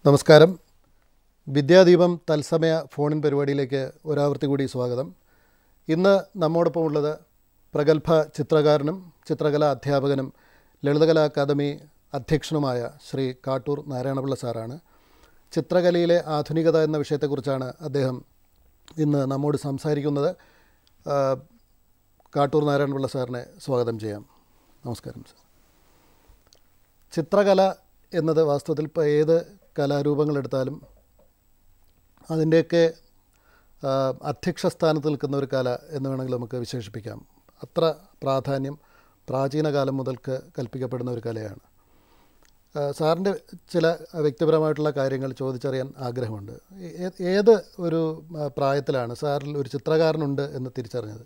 നമസ്കാരം വിദ്യാദീപം തത്സമയ ഫോണിൻ പരിപാടിയിലേക്ക് ഒരാവർത്തി കൂടി സ്വാഗതം ഇന്ന് നമ്മോടൊപ്പം ഉള്ളത് പ്രഗത്ഭ ചിത്രകാരനും ചിത്രകലാ അധ്യാപകനും ലളിതകലാ അക്കാദമി അധ്യക്ഷനുമായ ശ്രീ കാട്ടൂർ നാരായണപിള്ള സാറാണ് ചിത്രകലയിലെ ആധുനികത എന്ന വിഷയത്തെക്കുറിച്ചാണ് അദ്ദേഹം ഇന്ന് നമ്മോട് സംസാരിക്കുന്നത് ആ, കാട്ടൂർ നാരായണപിള്ള സാറിനെ സ്വാഗതം ചെയ്യാം നമസ്കാരം സാർ ചിത്രകല എന്നത് വാസ്തവത്തിൽ ഇപ്പോൾ ഏത് കലാരൂപങ്ങളെടുത്താലും അതിൻ്റെയൊക്കെ ആ, അധ്യക്ഷ സ്ഥാനത്ത് നിൽക്കുന്ന ഒരു കല എന്ന് വേണമെങ്കിൽ നമുക്ക് വിശേഷിപ്പിക്കാം അത്ര പ്രാധാന്യം പ്രാചീന കാലം മുതൽക്ക് കൽപ്പിക്കപ്പെടുന്ന ഒരു കലയാണ് ആ, സാറിൻ്റെ ചില വ്യക്തിപരമായിട്ടുള്ള കാര്യങ്ങൾ ചോദിച്ചറിയാൻ ആഗ്രഹമുണ്ട് ഏ- ഏത് ഒരു ആ, പ്രായത്തിലാണ് സാറിൽ ഒരു ചിത്രകാരനുണ്ട് എന്ന് തിരിച്ചറിഞ്ഞത്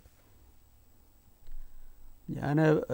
ഞാൻ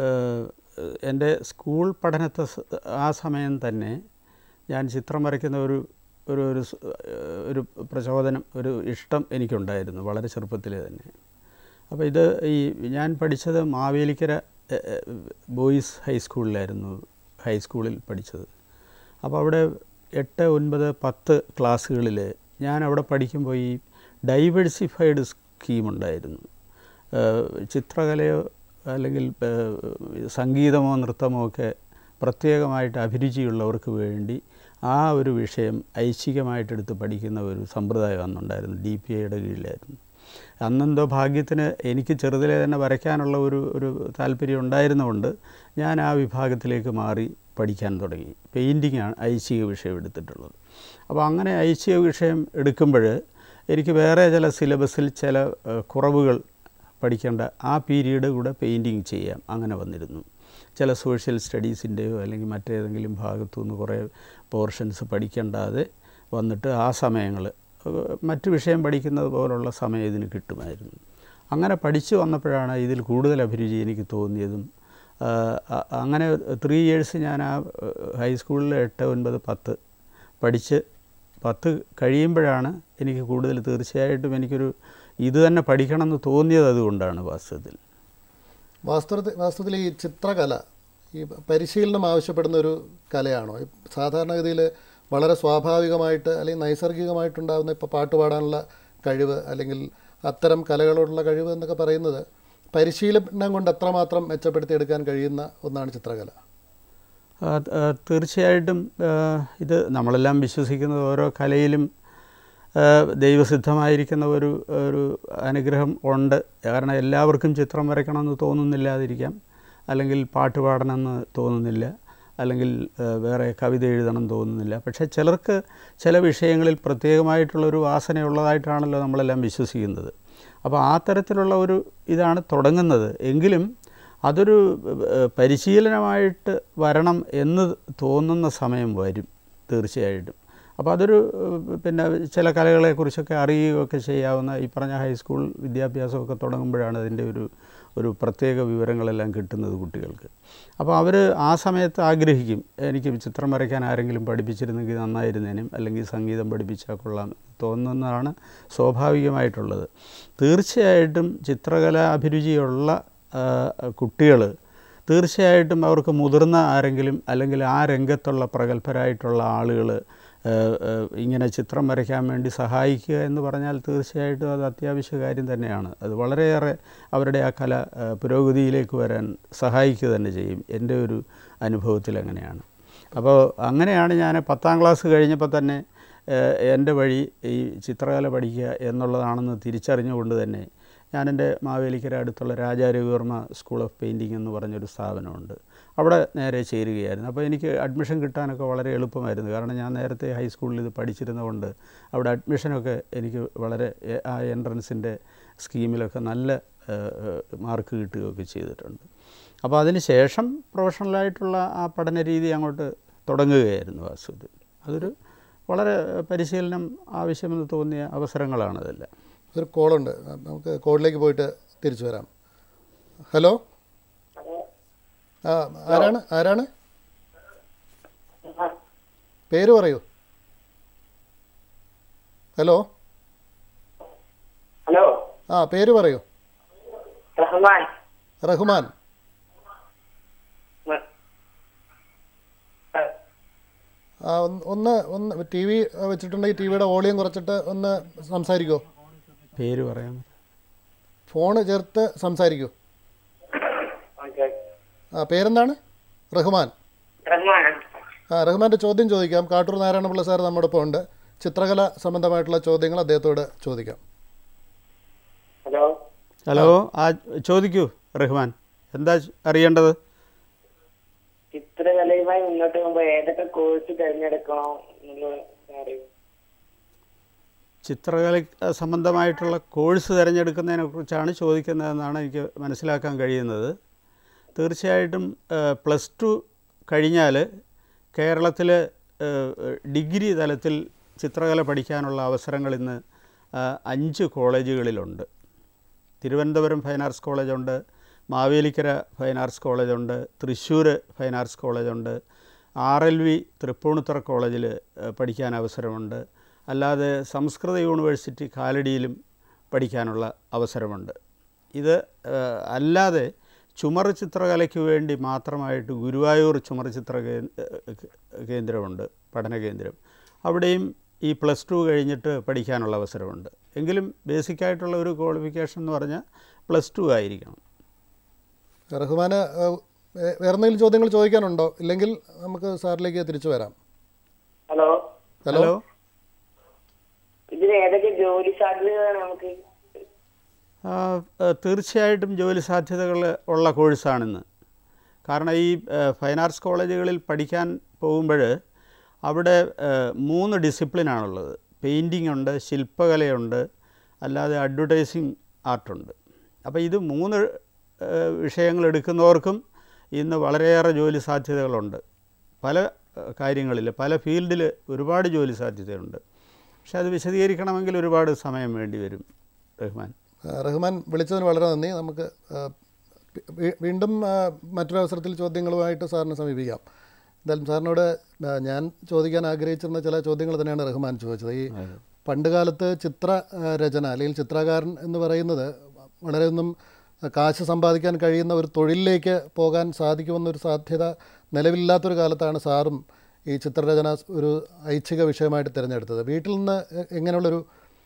എൻ്റെ സ്കൂൾ പഠനത്തെ സ- ആ സമയം തന്നെ ഞാൻ ചിത്രം വരയ്ക്കുന്ന ഒരു ഒരു ഒരു സ്- ഏഹ് ഒരു പ്രചോദനം ഒരു ഇഷ്ടം എനിക്കുണ്ടായിരുന്നു വളരെ ചെറുപ്പത്തിൽ തന്നെ അപ്പോൾ ഇത് ഈ ഞാൻ പഠിച്ചത് മാവേലിക്കര ഏഹ്, ഏഹ്, ബോയ്സ് ഹൈസ്കൂളിലായിരുന്നു ഹൈസ്കൂളിൽ പഠിച്ചത് അപ്പോൾ അവിടെ എട്ട് ഒൻപത് പത്ത് ക്ലാസ്സുകളിൽ ഞാൻ അവിടെ പഠിക്കുമ്പോൾ ഈ ഡൈവേഴ്സിഫൈഡ് സ്കീമുണ്ടായിരുന്നു ഏഹ് ചിത്രകലയോ അല്ലെങ്കിൽ ഏഹ് സംഗീതമോ നൃത്തമോ ഒക്കെ പ്രത്യേകമായിട്ട് അഭിരുചിയുള്ളവർക്ക് വേണ്ടി ആ ഒരു വിഷയം ഐച്ഛികമായിട്ടെടുത്ത് പഠിക്കുന്ന ഒരു സമ്പ്രദായം അന്നുണ്ടായിരുന്നു ഡി പി ഐയുടെ കീഴിലായിരുന്നു അന്നെന്തോ ഭാഗ്യത്തിന് എനിക്ക് ചെറുതിലെ തന്നെ വരയ്ക്കാനുള്ള ഒരു ഒരു താല്പര്യം ഉണ്ടായിരുന്നതുകൊണ്ട് ഞാൻ ആ വിഭാഗത്തിലേക്ക് മാറി പഠിക്കാൻ തുടങ്ങി പെയിൻറ്റിംഗ് ആണ് ഐച്ഛിക വിഷയം എടുത്തിട്ടുള്ളത് അപ്പോൾ അങ്ങനെ ഐച്ഛിക വിഷയം എടുക്കുമ്പോൾ എനിക്ക് വേറെ ചില സിലബസിൽ ചില ഏഹ്, കുറവുകൾ പഠിക്കേണ്ട ആ പീരീഡ് കൂടെ പെയിൻറ്റിങ് ചെയ്യാം അങ്ങനെ വന്നിരുന്നു ചില സോഷ്യൽ സ്റ്റഡീസിൻ്റെയോ അല്ലെങ്കിൽ മറ്റേതെങ്കിലും ഭാഗത്തു നിന്ന് കുറേ പോർഷൻസ് പഠിക്കേണ്ടാതെ വന്നിട്ട് ആ സമയങ്ങൾ മറ്റു വിഷയം പഠിക്കുന്നത് പോലുള്ള സമയം ഇതിന് കിട്ടുമായിരുന്നു അങ്ങനെ പഠിച്ചു വന്നപ്പോഴാണ് ഇതിൽ കൂടുതൽ അഭിരുചി എനിക്ക് തോന്നിയതും ആ, അ- അങ്ങനെ ത്രീ ഇയേഴ്സ് ഞാൻ ആ ഹൈസ്കൂളിൽ എട്ട് ഒൻപത് പത്ത് പഠിച്ച് പത്ത് കഴിയുമ്പോഴാണ് എനിക്ക് കൂടുതൽ തീർച്ചയായിട്ടും എനിക്കൊരു ഇത് തന്നെ പഠിക്കണമെന്ന് തോന്നിയത് അതുകൊണ്ടാണ് വാസ്തവത്തിൽ വാസ്തവത്തിൽ വാസ്തവത്തിൽ ഈ ചിത്രകല ഈ പരിശീലനം ആവശ്യപ്പെടുന്ന ഒരു കലയാണോ ഈ സാധാരണഗതിയിൽ വളരെ സ്വാഭാവികമായിട്ട് അല്ലെങ്കിൽ നൈസർഗികമായിട്ടുണ്ടാകുന്ന ഇപ്പോൾ പാട്ട് പാടാനുള്ള കഴിവ് അല്ലെങ്കിൽ അത്തരം കലകളോടുള്ള കഴിവ് എന്നൊക്കെ പറയുന്നത് പരിശീലനം കൊണ്ട് എത്രമാത്രം മെച്ചപ്പെടുത്തിയെടുക്കാൻ കഴിയുന്ന ഒന്നാണ് ചിത്രകല ആ, ആ, തീർച്ചയായിട്ടും ആ, ഇത് നമ്മളെല്ലാം വിശ്വസിക്കുന്നത് ഓരോ കലയിലും ആ, ദൈവസിദ്ധമായിരിക്കുന്ന ഒരു ഒരു അനുഗ്രഹം ഉണ്ട് കാരണം എല്ലാവർക്കും ചിത്രം വരയ്ക്കണമെന്ന് തോന്നുന്നില്ലാതിരിക്കാം അല്ലെങ്കിൽ പാട്ട് പാടണമെന്ന് തോന്നുന്നില്ല അല്ലെങ്കിൽ ആ, വേറെ കവിത എഴുതണം തോന്നുന്നില്ല പക്ഷേ ചിലർക്ക് ചില വിഷയങ്ങളിൽ പ്രത്യേകമായിട്ടുള്ളൊരു വാസനയുള്ളതായിട്ടാണല്ലോ നമ്മളെല്ലാം വിശ്വസിക്കുന്നത് അപ്പോൾ ആ തരത്തിലുള്ള ഒരു ഇതാണ് തുടങ്ങുന്നത് എങ്കിലും അതൊരു ഏഹ്, പരിശീലനമായിട്ട് വരണം എന്ന് തോന്നുന്ന സമയം വരും തീർച്ചയായിട്ടും അപ്പോൾ അതൊരു ഏഹ്, പിന്നെ ചില കലകളെക്കുറിച്ചൊക്കെ അറിയുകയൊക്കെ ചെയ്യാവുന്ന ഈ പറഞ്ഞ ഹൈസ്കൂൾ വിദ്യാഭ്യാസമൊക്കെ തുടങ്ങുമ്പോഴാണ് അതിൻ്റെ ഒരു ഒരു പ്രത്യേക വിവരങ്ങളെല്ലാം കിട്ടുന്നത് കുട്ടികൾക്ക് അപ്പോൾ അവർ ആ സമയത്ത് ആഗ്രഹിക്കും എനിക്ക് ചിത്രം വരയ്ക്കാൻ ആരെങ്കിലും പഠിപ്പിച്ചിരുന്നെങ്കിൽ നന്നായിരുന്നേനും അല്ലെങ്കിൽ സംഗീതം പഠിപ്പിച്ചാൽ കൊള്ളാം തോന്നുന്നതാണ് സ്വാഭാവികമായിട്ടുള്ളത് തീർച്ചയായിട്ടും ചിത്രകല അഭിരുചിയുള്ള കുട്ടികൾ തീർച്ചയായിട്ടും അവർക്ക് മുതിർന്ന ആരെങ്കിലും അല്ലെങ്കിൽ ആ രംഗത്തുള്ള പ്രഗത്ഭരായിട്ടുള്ള ആളുകൾ ഇങ്ങനെ ചിത്രം വരയ്ക്കാൻ വേണ്ടി സഹായിക്കുക എന്ന് പറഞ്ഞാൽ തീർച്ചയായിട്ടും അത് അത്യാവശ്യ കാര്യം തന്നെയാണ് അത് വളരെയേറെ അവരുടെ ആ കല ആ, പുരോഗതിയിലേക്ക് വരാൻ സഹായിക്കുക തന്നെ ചെയ്യും എൻ്റെ ഒരു അനുഭവത്തിൽ അങ്ങനെയാണ് അപ്പോൾ അങ്ങനെയാണ് ഞാൻ പത്താം ക്ലാസ് കഴിഞ്ഞപ്പോൾ തന്നെ ഏഹ്, എൻ്റെ വഴി ഈ ചിത്രകല പഠിക്കുക എന്നുള്ളതാണെന്ന് തിരിച്ചറിഞ്ഞുകൊണ്ട് തന്നെ ഞാൻ എൻ്റെ മാവേലിക്കര അടുത്തുള്ള രാജാരവിവർമ്മ സ്കൂൾ ഓഫ് പെയിൻറ്റിംഗ് എന്ന് പറഞ്ഞൊരു സ്ഥാപനമുണ്ട് അവിടെ നേരെ ചേരുകയായിരുന്നു അപ്പോൾ എനിക്ക് അഡ്മിഷൻ കിട്ടാനൊക്കെ വളരെ എളുപ്പമായിരുന്നു കാരണം ഞാൻ നേരത്തെ ഹൈസ്കൂളിൽ ഇത് പഠിച്ചിരുന്നതുകൊണ്ട് അവിടെ അഡ്മിഷനൊക്കെ എനിക്ക് വളരെ എ- ആ എൻട്രൻസിൻ്റെ സ്കീമിലൊക്കെ നല്ല മാർക്ക് കിട്ടുകയൊക്കെ ചെയ്തിട്ടുണ്ട് അപ്പോൾ അതിന് ശേഷം പ്രൊഫഷണലായിട്ടുള്ള ആ പഠന രീതി അങ്ങോട്ട് തുടങ്ങുകയായിരുന്നു വാസ്തുവിൽ അതൊരു വളരെ പരിശീലനം ആവശ്യമെന്ന് തോന്നിയ അവസരങ്ങളാണ് അതെല്ലാം ഒരു കോളുണ്ട് നമുക്ക് കോളിലേക്ക് പോയിട്ട് തിരിച്ചു വരാം ഹലോ ആ ആരാണ് ആരാണ് പേര് പറയൂ ഹലോ ഹലോ ആ പേര് പറയൂ റഹ്മാൻ റഹ്മാൻ ആ, ഒന്ന് ഒന്ന് ഒന്ന് ടി വി വെച്ചിട്ടുണ്ടെങ്കിൽ ടി വിയുടെ വോളിയം കുറച്ചിട്ട് ഒന്ന് സംസാരിക്കുമോ പേര് പറയാം ഫോണ് ചേർത്ത് സംസാരിക്കൂ ഓക്കെ ആ പേരെന്താണ് റഹ്മാൻ റഹ്മാൻ ആ റഹ്മാൻ്റെ ചോദ്യം ചോദിക്കാം കാട്ടൂർ നാരായണപിള്ള സാർ നമ്മുടെ ഒപ്പം ഉണ്ട് ചിത്രകല സംബന്ധമായിട്ടുള്ള ചോദ്യങ്ങൾ അദ്ദേഹത്തോട് ചോദിക്കാം ഹലോ ഹലോ ആ ചോദിക്കൂ റഹ്മാൻ എന്താ അറിയേണ്ടത് ചിത്രകലയുമായി മുന്നോട്ട് പോകുമ്പോൾ ഏതൊക്കെ കോഴ്സ് തിരഞ്ഞെടുക്കണം എന്നുള്ള അറിയും ചിത്രകല സംബന്ധമായിട്ടുള്ള കോഴ്സ് തിരഞ്ഞെടുക്കുന്നതിനെ കുറിച്ചാണ് ചോദിക്കുന്നതെന്നാണ് എനിക്ക് മനസ്സിലാക്കാൻ കഴിയുന്നത് തീർച്ചയായിട്ടും പ്ലസ് ടു കഴിഞ്ഞാൽ കേരളത്തിൽ ഡിഗ്രി തലത്തിൽ ചിത്രകല പഠിക്കാനുള്ള അവസരങ്ങൾ ഇന്ന് ആ, അഞ്ച് കോളേജുകളിലുണ്ട് തിരുവനന്തപുരം ഫൈൻ ആർട്സ് കോളേജുണ്ട് മാവേലിക്കര ഫൈൻ ആർട്സ് കോളേജുണ്ട് തൃശ്ശൂർ ഫൈൻ ആർട്സ് കോളേജുണ്ട് ആർ എൽ വി തൃപ്പൂണിത്തുറ കോളേജിൽ ഏഹ്, പഠിക്കാൻ അവസരമുണ്ട് അല്ലാതെ സംസ്കൃത യൂണിവേഴ്സിറ്റി കാലടിയിലും പഠിക്കാനുള്ള അവസരമുണ്ട് ഇത് ഏഹ്, അല്ലാതെ ചുമർ ചിത്രകലയ്ക്ക് വേണ്ടി മാത്രമായിട്ട് ഗുരുവായൂർ ചുമർ ചിത്ര കേ- ഏഹ്, കേന്ദ്രമുണ്ട് പഠന കേന്ദ്രം അവിടെയും ഈ പ്ലസ് ടു കഴിഞ്ഞിട്ട് പഠിക്കാനുള്ള അവസരമുണ്ട് എങ്കിലും ബേസിക്കായിട്ടുള്ള ഒരു ക്വാളിഫിക്കേഷൻ എന്ന് പറഞ്ഞാൽ പ്ലസ് ടു ആയിരിക്കണം റഹ്മാന് ആ, വേ- വേറെ എന്തെങ്കിലും ചോദ്യങ്ങൾ ചോദിക്കാനുണ്ടോ ഇല്ലെങ്കിൽ നമുക്ക് സാറിലേക്ക് തിരിച്ചു വരാം ഹലോ ഹലോ ഹലോ ഇതിൽ ഏതൊക്കെ ജോലി സാധ്യതകളാണ് നമുക്ക് ആ, ആ, തീർച്ചയായിട്ടും ജോലി സാധ്യതകൾ ഉള്ള കോഴ്സാണിന്ന് കാരണം ഈ ആ, ഫൈൻ ആർട്സ് കോളേജുകളിൽ പഠിക്കാൻ പോകുമ്പോൾ അവിടെ ആ, മൂന്ന് ഡിസിപ്ലിനാണുള്ളത് പെയിൻറ്റിംഗ് ഉണ്ട് ശില്പകലയുണ്ട് അല്ലാതെ അഡ്വർടൈസിങ് ആർട്ടുണ്ട് അപ്പോൾ ഇത് മൂന്ന് ആ, വിഷയങ്ങൾ എടുക്കുന്നവർക്കും ഇന്ന് വളരെയേറെ ജോലി സാധ്യതകളുണ്ട് പല കാര്യങ്ങളിൽ പല ഫീൽഡിൽ ഒരുപാട് ജോലി സാധ്യതയുണ്ട് പക്ഷെ അത് വിശദീകരിക്കണമെങ്കിൽ ഒരുപാട് സമയം വേണ്ടി വരും റഹ്മാൻ ആ, റഹ്മാൻ വിളിച്ചതിന് വളരെ നന്ദി നമുക്ക് ആ, വീ- വീണ്ടും ആ, മറ്റൊരു അവസരത്തിൽ ചോദ്യങ്ങളുമായിട്ട് സാറിനെ സമീപിക്കാം എന്തായാലും സാറിനോട് ആ, ഞാൻ ചോദിക്കാൻ ആഗ്രഹിച്ചിരുന്ന ചില ചോദ്യങ്ങൾ തന്നെയാണ് റഹ്മാൻ ചോദിച്ചത് ഈ പണ്ട് കാലത്ത് ചിത്ര ആ, രചന അല്ലെങ്കിൽ ചിത്രകാരൻ എന്ന് പറയുന്നത് വളരെയൊന്നും കാശ് സമ്പാദിക്കാൻ കഴിയുന്ന ഒരു തൊഴിലിലേക്ക് പോകാൻ സാധിക്കുമെന്നൊരു സാധ്യത നിലവിലില്ലാത്തൊരു കാലത്താണ് സാറും ഈ ചിത്രരചന ഒരു ഐച്ഛിക വിഷയമായിട്ട് തിരഞ്ഞെടുത്തത് വീട്ടിൽ നിന്ന് എ- എങ്ങനെയുള്ളൊരു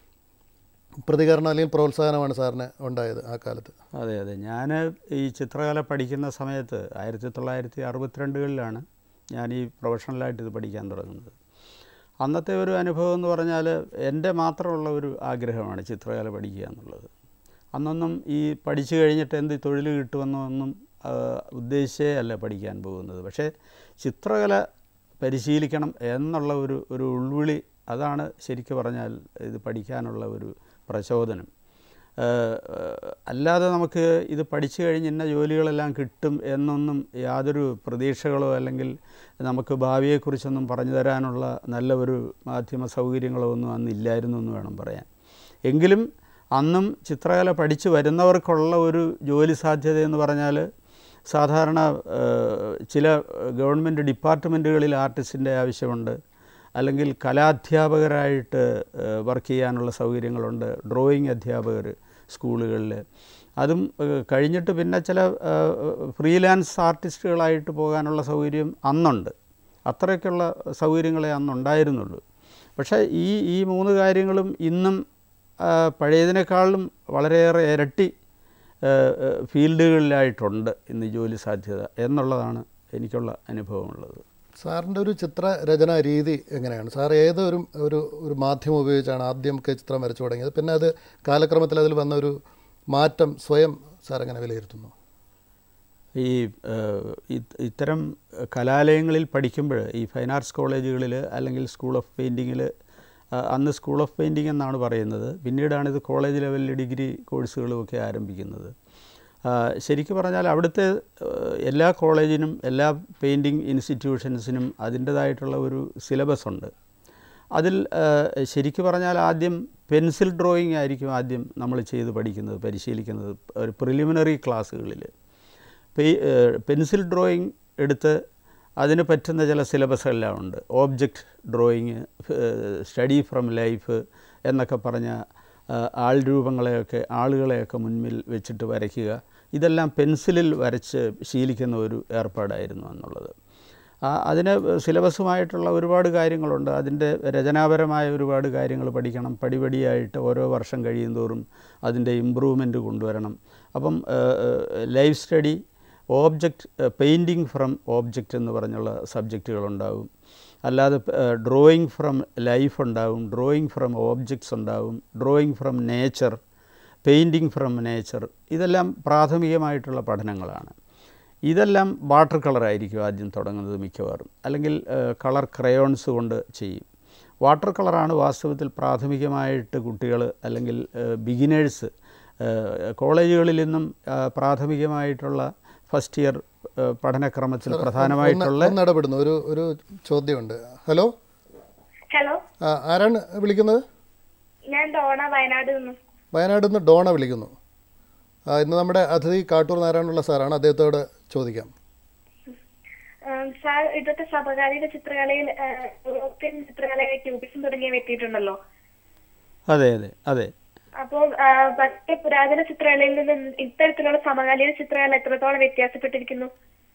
പ്രതികരണം അല്ലെങ്കിൽ പ്രോത്സാഹനമാണ് സാറിന് ഉണ്ടായത് ആ കാലത്ത് അതെ അതെ ഞാൻ ഈ ചിത്രകല പഠിക്കുന്ന സമയത്ത് ആയിരത്തി തൊള്ളായിരത്തി അറുപത്തിരണ്ടുകളിലാണ് ഞാൻ ഈ പ്രൊഫഷണലായിട്ട് ഇത് പഠിക്കാൻ തുടങ്ങുന്നത് അന്നത്തെ ഒരു അനുഭവം എന്ന് പറഞ്ഞാൽ എൻ്റെ മാത്രമുള്ള ഒരു ആഗ്രഹമാണ് ചിത്രകല പഠിക്കുക എന്നുള്ളത് അന്നൊന്നും ഈ പഠിച്ചു കഴിഞ്ഞിട്ട് എന്ത് തൊഴിൽ കിട്ടുമെന്നൊന്നും ആ, ഉദ്ദേശിച്ചേ അല്ല പഠിക്കാൻ പോകുന്നത് പക്ഷേ ചിത്രകല പരിശീലിക്കണം എന്നുള്ള ഒരു ഒരു ഉൾവിളി അതാണ് ശരിക്കും പറഞ്ഞാൽ ഇത് പഠിക്കാനുള്ള ഒരു പ്രചോദനം ഏഹ്, ഏഹ്, അല്ലാതെ നമുക്ക് ഇത് പഠിച്ചു കഴിഞ്ഞ് ഇന്ന ജോലികളെല്ലാം കിട്ടും എന്നൊന്നും യാതൊരു പ്രതീക്ഷകളോ അല്ലെങ്കിൽ നമുക്ക് ഭാവിയെക്കുറിച്ചൊന്നും പറഞ്ഞു തരാനുള്ള നല്ല ഒരു മാധ്യമ സൗകര്യങ്ങളോ ഒന്നും അന്നില്ലായിരുന്നു എന്ന് വേണം പറയാൻ എങ്കിലും അന്നും ചിത്രകല പഠിച്ചു വരുന്നവർക്കുള്ള ഒരു ജോലി സാധ്യത എന്ന് പറഞ്ഞാൽ സാധാരണ ഏഹ്, ചില ഗവൺമെൻറ് ഡിപ്പാർട്ട്മെൻറ്റുകളിൽ ആർട്ടിസ്റ്റിൻ്റെ ആവശ്യമുണ്ട് അല്ലെങ്കിൽ കലാധ്യാപകരായിട്ട് ഏഹ്, വർക്ക് ചെയ്യാനുള്ള സൗകര്യങ്ങളുണ്ട് ഡ്രോയിങ് അധ്യാപകർ സ്കൂളുകളിൽ അതും ഏഹ്, കഴിഞ്ഞിട്ട് പിന്നെ ചില ഏഹ്, ഫ്രീലാൻസ് ആർട്ടിസ്റ്റുകളായിട്ട് പോകാനുള്ള സൗകര്യം അന്നുണ്ട് അത്രയ്ക്കുള്ള സൗകര്യങ്ങളെ അന്നുണ്ടായിരുന്നുള്ളൂ പക്ഷേ ഈ ഈ മൂന്ന് കാര്യങ്ങളും ഇന്നും ആ, പഴയതിനേക്കാളും വളരെയേറെ ഇരട്ടി ആ, ആ, ഫീൽഡുകളിലായിട്ടുണ്ട് ഇന്ന് ജോലി സാധ്യത എന്നുള്ളതാണ് എനിക്കുള്ള അനുഭവമുള്ളത് സാറിൻ്റെ ഒരു ചിത്രരചനാ രീതി എങ്ങനെയാണ് സാർ ഏത് ഒരു ഒരു ഒരു മാധ്യമം ഉപയോഗിച്ചാണ് ആദ്യമൊക്കെ ചിത്രം വരച്ചു തുടങ്ങിയത് പിന്നെ അത് കാലക്രമത്തിൽ അതിൽ വന്ന ഒരു മാറ്റം സ്വയം സാർ എങ്ങനെ വിലയിരുത്തുന്നു ഈ ഏഹ്, ഇത് ഇത്തരം കലാലയങ്ങളിൽ പഠിക്കുമ്പോൾ ഈ ഫൈൻ ആർട്സ് കോളേജുകളിൽ അല്ലെങ്കിൽ സ്കൂൾ ഓഫ് പെയിൻറ്റിങ്ങിൽ അന്ന് സ്കൂൾ ഓഫ് പെയിൻറ്റിംഗ് എന്നാണ് പറയുന്നത് പിന്നീടാണ് ഇത് കോളേജ് ലെവലിൽ ഡിഗ്രി കോഴ്സുകളുമൊക്കെ ആരംഭിക്കുന്നത് ആ, ശരിക്കും പറഞ്ഞാൽ അവിടുത്തെ ഏഹ്, എല്ലാ കോളേജിനും എല്ലാ പെയിൻറ്റിങ് ഇൻസ്റ്റിറ്റ്യൂഷൻസിനും അതിൻ്റേതായിട്ടുള്ള ഒരു സിലബസ് ഉണ്ട് അതിൽ ഏഹ്, ശരിക്കും പറഞ്ഞാൽ ആദ്യം പെൻസിൽ ഡ്രോയിങ് ആയിരിക്കും ആദ്യം നമ്മൾ ചെയ്ത് പഠിക്കുന്നത് പരിശീലിക്കുന്നത് ഒരു പ്രിലിമിനറി ക്ലാസ്സുകളിൽ പെൻസിൽ ഡ്രോയിങ് എടുത്ത് അതിന് പറ്റുന്ന ചില സിലബസ് എല്ലാം ഉണ്ട് object drawing study from life എന്നൊക്കെ പറഞ്ഞ ആ, ആൾ രൂപങ്ങളെയൊക്കെ ആളുകളെയൊക്കെ മുൻപിൽ വെച്ചിട്ട് വരയ്ക്കുക ഇതെല്ലാം പെൻസിലിൽ വരച്ച് ശീലിക്കുന്ന ഒരു ഏർപ്പാടായിരുന്നു എന്നുള്ളത് ആ അതിന് സിലബസുമായിട്ടുള്ള ഒരുപാട് കാര്യങ്ങളുണ്ട് അതിൻ്റെ രചനാപരമായ ഒരുപാട് കാര്യങ്ങൾ പഠിക്കണം പടിപടിയായിട്ട് ഓരോ വർഷം കഴിയുന്തോറും അതിൻ്റെ ഇമ്പ്രൂവ്മെൻറ്റ് കൊണ്ടുവരണം അപ്പം life study object painting from object എന്ന് പറഞ്ഞുള്ള സബ്ജക്റ്റുകളുണ്ടാവും അല്ലാതെ ഡ്രോയിങ് ഫ്രം ലൈഫ് ഉണ്ടാവും ഡ്രോയിങ് ഫ്രം ഓബ്ജക്ട്സ് ഉണ്ടാവും drawing from nature painting from nature ഇതെല്ലാം പ്രാഥമികമായിട്ടുള്ള പഠനങ്ങളാണ് ഇതെല്ലാം വാട്ടർ കളറായിരിക്കും ആദ്യം തുടങ്ങുന്നത് മിക്കവാറും അല്ലെങ്കിൽ കളർ ക്രയോൺസ് കൊണ്ട് ചെയ്യും വാട്ടർ കളറാണ് വാസ്തവത്തിൽ പ്രാഥമികമായിട്ട് കുട്ടികൾ അല്ലെങ്കിൽ ബിഗിനേഴ്സ് കോളേജുകളിൽ നിന്നും ആ, പ്രാഥമികമായിട്ടുള്ള ഫസ്റ്റ് ഇയർ പഠനക്രമത്തിൽ പ്രധാനമായിട്ടുള്ള ഒന്ന് ഇടപെടുന്നു ഒരു ഒരു ചോദ്യമുണ്ട് ഹലോ ഹലോ ആ, ആരാണ് വിളിക്കുന്നത് ഞാൻ ഡോണ വയനാട് നിന്ന് വയനാട് നിന്ന് ഡോണ വിളിക്കുന്നു ആ, ഇന്ന് നമ്മുടെ അതിഥി കാട്ടൂർ നാരായണുള്ള സാറാണ് അദ്ദേഹത്തോട് ചോദിക്കാം ഉം, സാർ ഇന്നത്തെ സമകാലിക ചിത്രകലയിൽ ആ, യൂറോപ്യൻ ചിത്രകലയെ ക്യൂബിസം തുടങ്ങിയവ എത്തിയിട്ടുണ്ടല്ലോ അതെ അതെ അതെ അപ്പോൾ ആ, മറ്റ് പുരാതന ചിത്രകലയിൽ നിന്ന് ഇത്തരത്തിലുള്ള സമകാലിക ചിത്രകല എത്രത്തോളം വ്യത്യാസപ്പെട്ടിരിക്കുന്നു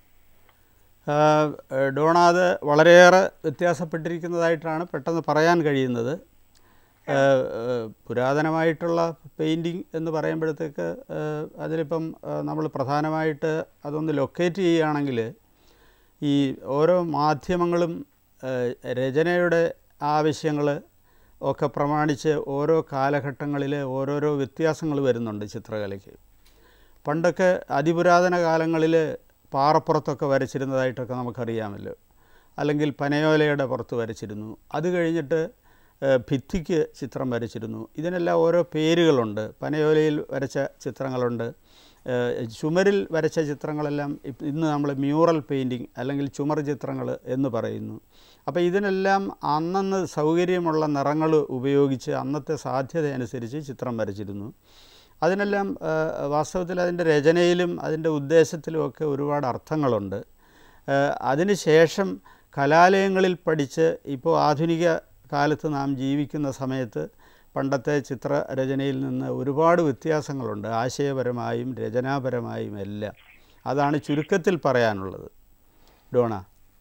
ആ, ഡോണ അത് വളരെയേറെ വ്യത്യാസപ്പെട്ടിരിക്കുന്നതായിട്ടാണ് പെട്ടെന്ന് പറയാൻ കഴിയുന്നത് ആ, ആ, പുരാതനമായിട്ടുള്ള പെയിൻറ്റിങ് എന്ന് പറയുമ്പോഴത്തേക്ക് ആ, അതിലിപ്പം നമ്മൾ പ്രധാനമായിട്ട് അതൊന്ന് ലൊക്കേറ്റ് ചെയ്യുകയാണെങ്കിൽ ഈ ഓരോ മാധ്യമങ്ങളും ആ, രചനയുടെ ആവശ്യങ്ങൾ ഒക്കെ പ്രമാണിച്ച് ഓരോ കാലഘട്ടങ്ങളിൽ ഓരോരോ വ്യത്യാസങ്ങൾ വരുന്നുണ്ട് ചിത്രകലയ്ക്ക് പണ്ടൊക്കെ അതിപുരാതന കാലങ്ങളിൽ പാറപ്പുറത്തൊക്കെ വരച്ചിരുന്നതായിട്ടൊക്കെ നമുക്കറിയാമല്ലോ അല്ലെങ്കിൽ പനയോലയുടെ പുറത്ത് വരച്ചിരുന്നു അത് കഴിഞ്ഞിട്ട് ഏഹ്, ഭിത്തിക്ക് ചിത്രം വരച്ചിരുന്നു ഇതിനെല്ലാം ഓരോ പേരുകളുണ്ട് പനയോലയിൽ വരച്ച ചിത്രങ്ങളുണ്ട് ഏഹ്, ചുമരിൽ വരച്ച ചിത്രങ്ങളെല്ലാം ഇപ്പ- ഇന്ന് നമ്മൾ മ്യൂറൽ പെയിൻറ്റിങ് അല്ലെങ്കിൽ ചുമർ ചിത്രങ്ങൾ എന്ന് പറയുന്നു അപ്പോൾ ഇതിനെല്ലാം അന്നന്ന് സൗകര്യമുള്ള നിറങ്ങൾ ഉപയോഗിച്ച് അന്നത്തെ സാധ്യത അനുസരിച്ച് ചിത്രം വരച്ചിരുന്നു അതിനെല്ലാം ആ, വാസ്തവത്തിൽ അതിൻ്റെ രചനയിലും അതിൻ്റെ ഉദ്ദേശത്തിലുമൊക്കെ ഒരുപാട് അർത്ഥങ്ങളുണ്ട് ആ, അതിനുശേഷം കലാലയങ്ങളിൽ പഠിച്ച് ഇപ്പോൾ ആധുനിക കാലത്ത് നാം ജീവിക്കുന്ന സമയത്ത് പണ്ടത്തെ ചിത്രരചനയിൽ നിന്ന് ഒരുപാട് വ്യത്യാസങ്ങളുണ്ട് ആശയപരമായും രചനാപരമായും എല്ലാം അതാണ് ചുരുക്കത്തിൽ പറയാനുള്ളത് ഡോണ